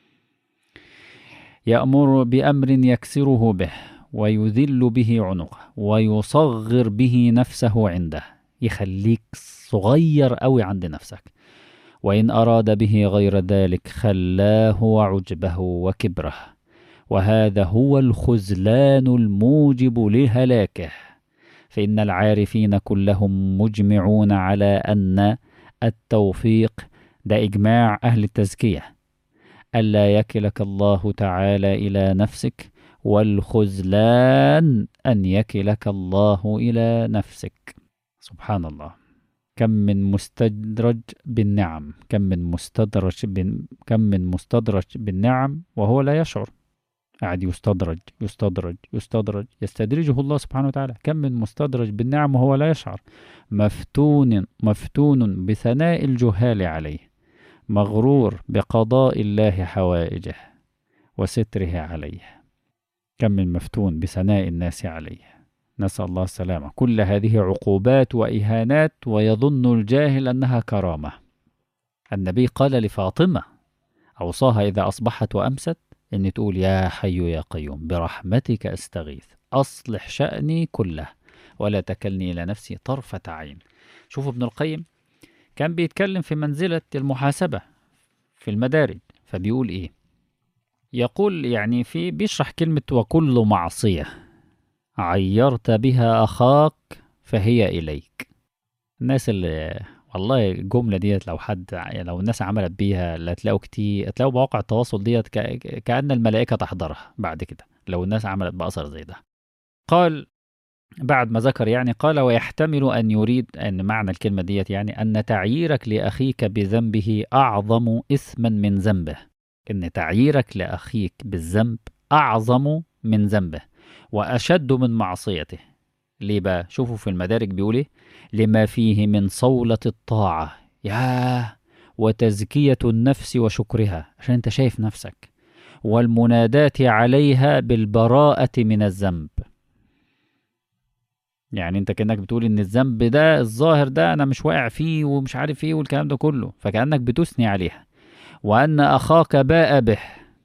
يأمر بأمر يكسره به ويذل به عنقه ويصغر به نفسه عنده يخليك صغير قوي عند نفسك وإن أراد به غير ذلك خلاه وعجبه وكبره وهذا هو الخذلان الموجب لهلاكه فإن العارفين كلهم مجمعون على أن التوفيق ده إجماع أهل التزكية ألا يكلك الله تعالى إلى نفسك والخذلان أن يكلك الله إلى نفسك سبحان الله كم من مستدرج بالنعم كم من مستدرج بن كم من مستدرج بالنعم وهو لا يشعر قاعد يستدرج يستدرج يستدرج يستدرجه الله سبحانه وتعالى كم من مستدرج بالنعم وهو لا يشعر مفتون مفتون بثناء الجهال عليه مغرور بقضاء الله حوائجه وستره عليه كم من مفتون بثناء الناس عليه نسأل الله السلامة كل هذه عقوبات وإهانات ويظن الجاهل أنها كرامة النبي قال لفاطمة أوصاها إذا أصبحت وأمست إن تقول يا حي يا قيوم برحمتك أستغيث أصلح شأني كله ولا تكلني إلى نفسي طرفة عين شوفوا ابن القيم كان بيتكلم في منزلة المحاسبة في المدارج فبيقول إيه يقول يعني في بيشرح كلمة وكل معصية عيرت بها أخاك فهي إليك الناس اللي والله الجملة ديت لو حد لو الناس عملت بيها لا تلاقوا كتير تلاقوا مواقع التواصل ديت كأن الملائكة تحضرها بعد كده لو الناس عملت بأثر زي ده قال بعد ما ذكر يعني قال ويحتمل أن يريد أن معنى الكلمة ديت يعني أن تعييرك لأخيك بذنبه أعظم إثما من ذنبه إن تعييرك لأخيك بالذنب أعظم من ذنبه وأشد من معصيته ليه بقى شوفوا في المدارك بيقول ايه لما فيه من صولة الطاعة ياه وتزكية النفس وشكرها عشان انت شايف نفسك والمناداة عليها بالبراءة من الذنب يعني انت كأنك بتقول ان الذنب ده الظاهر ده انا مش واقع فيه ومش عارف ايه والكلام ده كله فكأنك بتثني عليها وأن أخاك باء به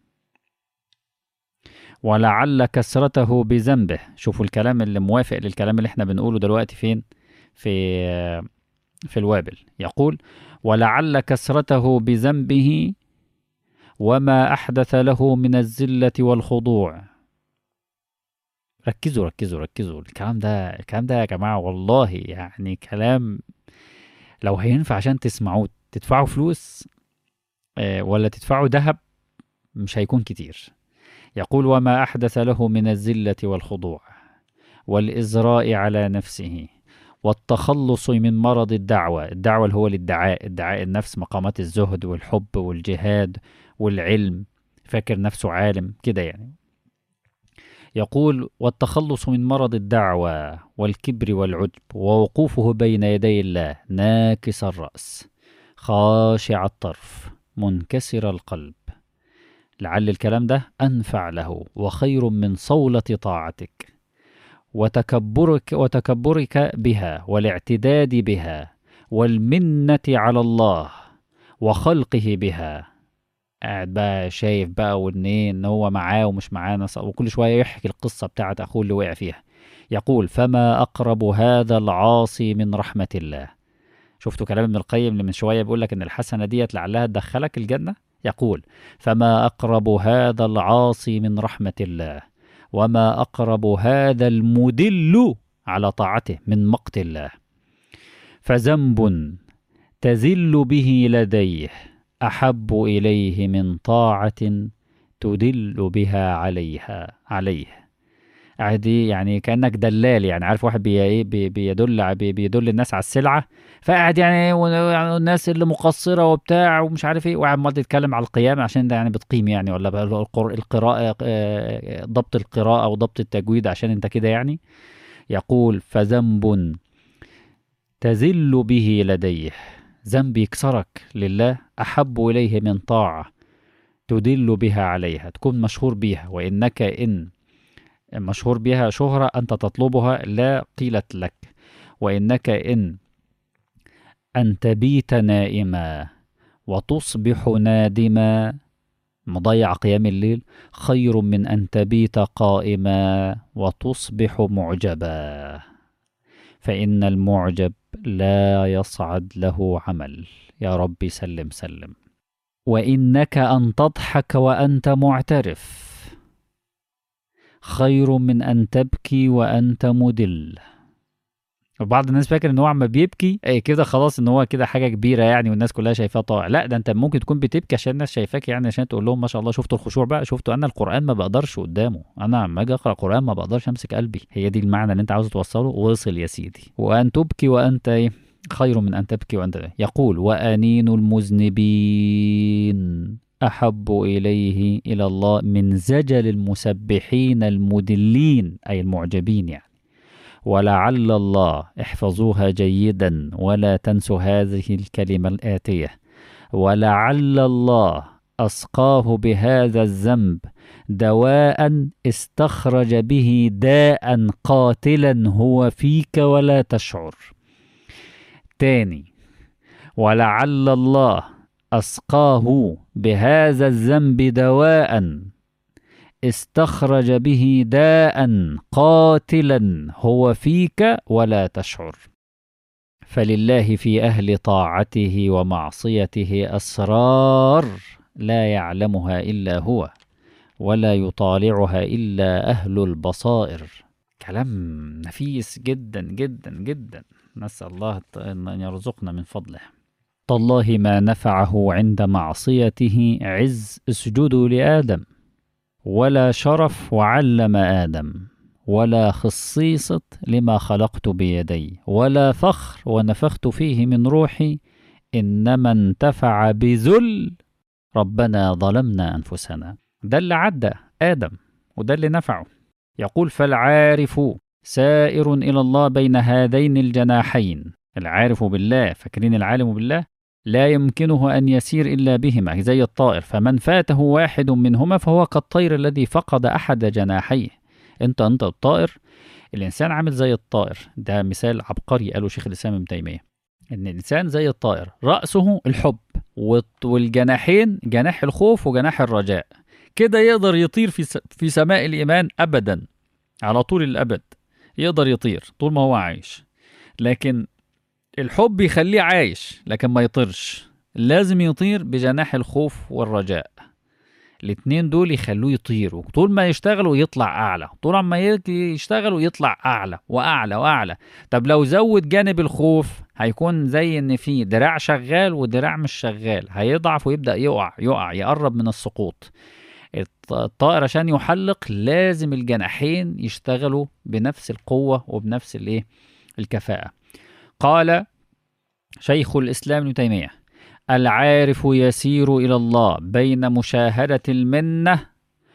ولعل كسرته بذنبه شوفوا الكلام اللي موافق للكلام اللي احنا بنقوله دلوقتي فين في في الوابل يقول ولعل كسرته بذنبه وما أحدث له من الذلة والخضوع ركزوا ركزوا ركزوا الكلام ده الكلام ده يا جماعة والله يعني كلام لو هينفع عشان تسمعوه تدفعوا فلوس ولا تدفعوا ذهب مش هيكون كتير يقول وما أحدث له من الذلة والخضوع والإزراء على نفسه والتخلص من مرض الدعوة الدعوة اللي هو الادعاء ادعاء النفس مقامات الزهد والحب والجهاد والعلم فاكر نفسه عالم كده يعني يقول والتخلص من مرض الدعوة والكبر والعجب ووقوفه بين يدي الله ناكس الرأس خاشع الطرف منكسر القلب لعل الكلام ده أنفع له وخير من صولة طاعتك وتكبرك وتكبرك بها والاعتداد بها والمنة على الله وخلقه بها قاعد بقى شايف بقى وانين ان هو معاه ومش معاه وكل شويه يحكي القصه بتاعت اخوه اللي وقع فيها يقول فما اقرب هذا العاصي من رحمه الله شفتوا كلام ابن القيم اللي من شويه بيقول لك ان الحسنه ديت لعلها تدخلك الجنه يقول فما اقرب هذا العاصي من رحمه الله وما اقرب هذا المدل على طاعته من مقت الله فذنب تذل به لديه احب اليه من طاعه تدل بها عليها عليه عادي يعني كانك دلال يعني عارف واحد بي ايه بي بيدل بي بيدل الناس على السلعه فقاعد يعني الناس اللي مقصره وبتاع ومش عارف ايه وقاعد عمال تتكلم على القيام عشان ده يعني بتقيم يعني ولا القراءه ضبط القراءه وضبط التجويد عشان انت كده يعني يقول فذنب تذل به لديه ذنب يكسرك لله احب اليه من طاعه تدل بها عليها تكون مشهور بها وانك ان مشهور بها شهرة أنت تطلبها لا قيلت لك وإنك إن أن تبيت نائما وتصبح نادما مضيع قيام الليل خير من أن تبيت قائما وتصبح معجبا فإن المعجب لا يصعد له عمل يا رب سلم سلم وإنك أن تضحك وأنت معترف خير من أن تبكي وأنت مدل وبعض الناس فاكر ان هو عم بيبكي اي كده خلاص ان هو كده حاجه كبيره يعني والناس كلها شايفاه طائع لا ده انت ممكن تكون بتبكي عشان الناس شايفاك يعني عشان تقول لهم ما شاء الله شفتوا الخشوع بقى شفتوا انا القران ما بقدرش قدامه انا لما اجي اقرا قران ما بقدرش امسك قلبي هي دي المعنى اللي انت عاوز توصله وصل يا سيدي وان تبكي وانت ايه خير من ان تبكي وانت إيه؟ يقول وانين المذنبين أحب إليه إلى الله من زجل المسبحين المدلين أي المعجبين يعني ولعل الله احفظوها جيدا ولا تنسوا هذه الكلمة الآتية ولعل الله أسقاه بهذا الذنب دواء استخرج به داء قاتلا هو فيك ولا تشعر تاني ولعل الله أسقاه بهذا الذنب دواء استخرج به داء قاتلا هو فيك ولا تشعر فلله في أهل طاعته ومعصيته أسرار لا يعلمها إلا هو ولا يطالعها إلا أهل البصائر كلام نفيس جدا جدا جدا نسأل الله أن يرزقنا من فضله تالله ما نفعه عند معصيته عز اسجدوا لآدم ولا شرف وعلم آدم ولا خصيصة لما خلقت بيدي ولا فخر ونفخت فيه من روحي إنما انتفع بذل ربنا ظلمنا أنفسنا ده اللي عدى آدم وده اللي نفعه يقول فالعارف سائر إلى الله بين هذين الجناحين العارف بالله فاكرين العالم بالله لا يمكنه أن يسير إلا بهما زي الطائر فمن فاته واحد منهما فهو كالطير الذي فقد أحد جناحيه أنت أنت الطائر الإنسان عامل زي الطائر ده مثال عبقري قاله شيخ الإسلام ابن تيمية إن الإنسان زي الطائر رأسه الحب والجناحين جناح الخوف وجناح الرجاء كده يقدر يطير في في سماء الإيمان أبدا على طول الأبد يقدر يطير طول ما هو عايش لكن الحب يخليه عايش لكن ما يطيرش لازم يطير بجناح الخوف والرجاء الاتنين دول يخلوه يطير وطول ما يشتغلوا يطلع اعلى طول ما يشتغلوا يطلع اعلى واعلى واعلى طب لو زود جانب الخوف هيكون زي ان في دراع شغال ودراع مش شغال هيضعف ويبدا يقع يقع يقرب من السقوط الطائر عشان يحلق لازم الجناحين يشتغلوا بنفس القوة وبنفس الايه الكفاءة قال شيخ الإسلام ابن تيمية العارف يسير إلى الله بين مشاهدة المنة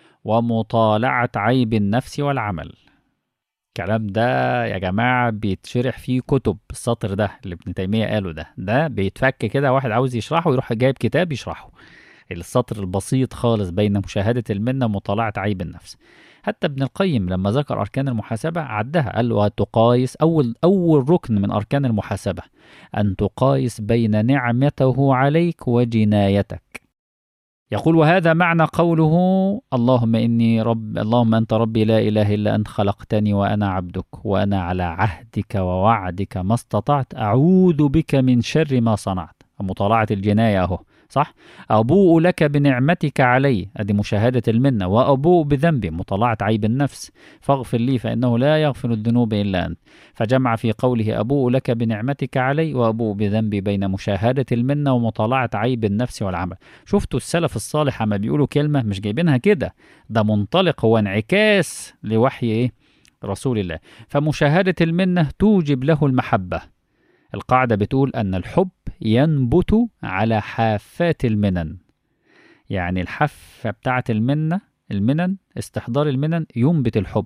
ومطالعة عيب النفس والعمل الكلام ده يا جماعة بيتشرح فيه كتب السطر ده اللي ابن تيمية قاله ده ده بيتفك كده واحد عاوز يشرحه يروح جايب كتاب يشرحه السطر البسيط خالص بين مشاهدة المنة ومطالعة عيب النفس حتى ابن القيم لما ذكر أركان المحاسبة عدها قال له تقايس أول أول ركن من أركان المحاسبة أن تقايس بين نعمته عليك وجنايتك يقول وهذا معنى قوله اللهم إني رب اللهم أنت ربي لا إله إلا أنت خلقتني وأنا عبدك وأنا على عهدك ووعدك ما استطعت أعوذ بك من شر ما صنعت مطالعة الجناية أهو صح أبوء لك بنعمتك علي أدي مشاهدة المنة وأبوء بذنبي مطالعة عيب النفس فاغفر لي فإنه لا يغفر الذنوب إلا أنت فجمع في قوله أبوء لك بنعمتك علي وأبوء بذنبي بين مشاهدة المنة ومطالعة عيب النفس والعمل شفتوا السلف الصالح عما بيقولوا كلمة مش جايبينها كده ده منطلق هو انعكاس لوحي إيه رسول الله فمشاهدة المنة توجب له المحبة القاعدة بتقول أن الحب ينبت على حافات المنن يعني الحافة بتاعة المنة المنن استحضار المنن ينبت الحب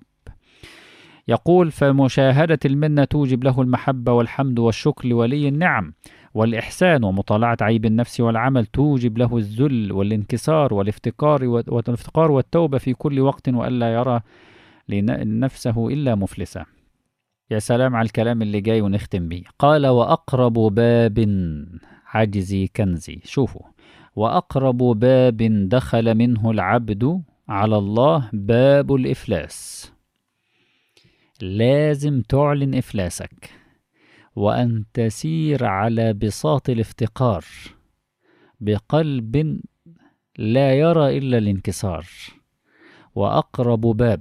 يقول فمشاهدة المنة توجب له المحبة والحمد والشكر لولي النعم والإحسان ومطالعة عيب النفس والعمل توجب له الذل والانكسار والافتقار والافتقار والتوبة في كل وقت وألا يرى لنفسه إلا مفلسا يا سلام على الكلام اللي جاي ونختم بيه قال وأقرب باب عجزي كنزي شوفوا وأقرب باب دخل منه العبد على الله باب الإفلاس لازم تعلن إفلاسك وأن تسير على بساط الافتقار بقلب لا يرى إلا الانكسار وأقرب باب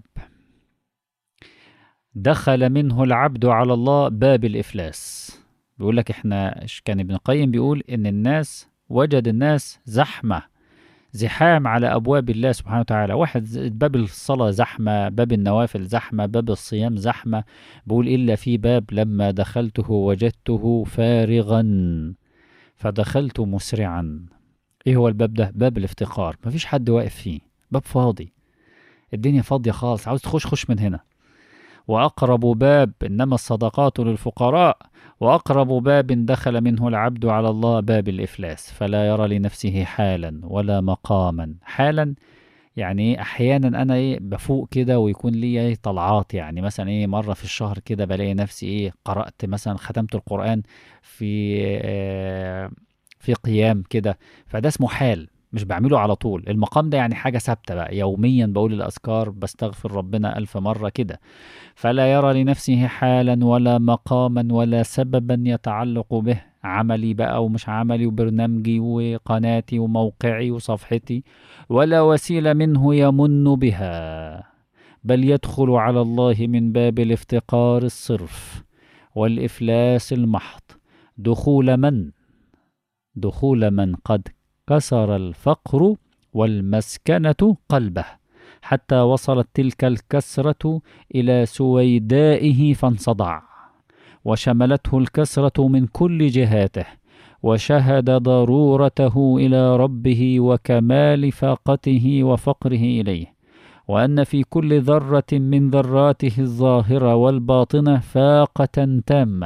دخل منه العبد على الله باب الإفلاس بيقول لك احنا كان ابن القيم بيقول ان الناس وجد الناس زحمة زحام على أبواب الله سبحانه وتعالى واحد باب الصلاة زحمة باب النوافل زحمة باب الصيام زحمة بيقول إلا في باب لما دخلته وجدته فارغا فدخلت مسرعا ايه هو الباب ده باب الافتقار مفيش حد واقف فيه باب فاضي الدنيا فاضية خالص عاوز تخش خش من هنا وأقرب باب إنما الصدقات للفقراء وأقرب باب دخل منه العبد على الله باب الإفلاس فلا يرى لنفسه حالا ولا مقاما حالا يعني ايه احيانا انا ايه بفوق كده ويكون لي ايه طلعات يعني مثلا ايه مره في الشهر كده بلاقي نفسي ايه قرات مثلا ختمت القران في آه في قيام كده فده اسمه حال مش بعمله على طول المقام ده يعني حاجة ثابتة بقى يوميا بقول الأذكار بستغفر ربنا ألف مرة كده فلا يرى لنفسه حالا ولا مقاما ولا سببا يتعلق به عملي بقى ومش عملي وبرنامجي وقناتي وموقعي وصفحتي ولا وسيلة منه يمن بها بل يدخل على الله من باب الافتقار الصرف والإفلاس المحض دخول من دخول من قد كسر الفقر والمسكنة قلبه حتى وصلت تلك الكسرة إلى سويدائه فانصدع وشملته الكسرة من كل جهاته وشهد ضرورته إلى ربه وكمال فاقته وفقره إليه وأن في كل ذرة من ذراته الظاهرة والباطنة فاقة تامة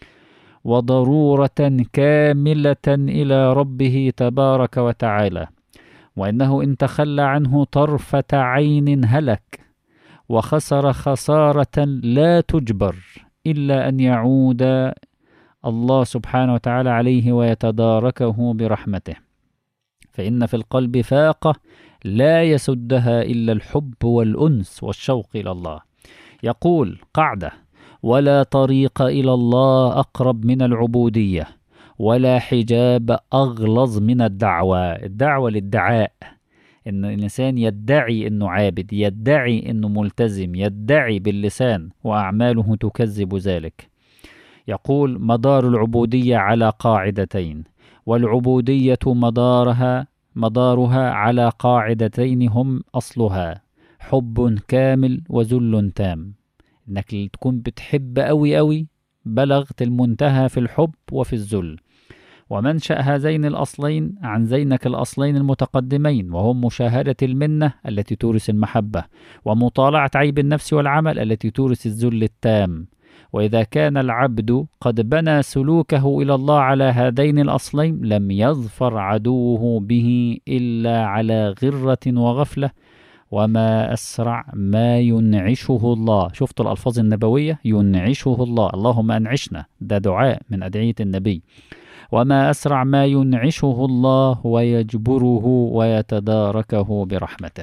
وضرورة كاملة إلى ربه تبارك وتعالى وإنه إن تخلى عنه طرفة عين هلك وخسر خسارة لا تجبر إلا أن يعود الله سبحانه وتعالى عليه ويتداركه برحمته فإن في القلب فاقة لا يسدها إلا الحب والأنس والشوق إلى الله يقول قاعدة ولا طريق إلى الله أقرب من العبودية ولا حجاب أغلظ من الدعوة الدعوة للدعاء إن الإنسان يدعي إنه عابد يدعي إنه ملتزم يدعي باللسان وأعماله تكذب ذلك يقول مدار العبودية على قاعدتين والعبودية مدارها مدارها على قاعدتين هم أصلها حب كامل وذل تام إنك تكون بتحب أوي أوي بلغت المنتهى في الحب وفي الذل ومنشأ هذين الأصلين عن زينك الأصلين المتقدمين وهم مشاهدة المنة التي تورث المحبة ومطالعة عيب النفس والعمل التي تورث الذل التام وإذا كان العبد قد بنى سلوكه إلى الله على هذين الأصلين لم يظفر عدوه به إلا على غرة وغفلة وما أسرع ما ينعشه الله شفت الألفاظ النبوية ينعشه الله اللهم أنعشنا ده دعاء من أدعية النبي وما أسرع ما ينعشه الله ويجبره ويتداركه برحمته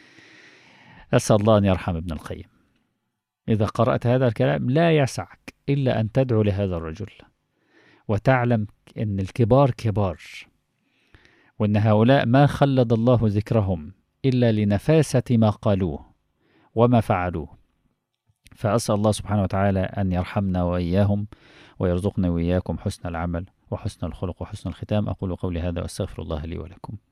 أسأل الله أن يرحم ابن القيم إذا قرأت هذا الكلام لا يسعك إلا أن تدعو لهذا الرجل وتعلم أن الكبار كبار وأن هؤلاء ما خلد الله ذكرهم إلا لنفاسة ما قالوه وما فعلوه فأسأل الله سبحانه وتعالى أن يرحمنا وإياهم ويرزقنا وإياكم حسن العمل وحسن الخلق وحسن الختام أقول قولي هذا وأستغفر الله لي ولكم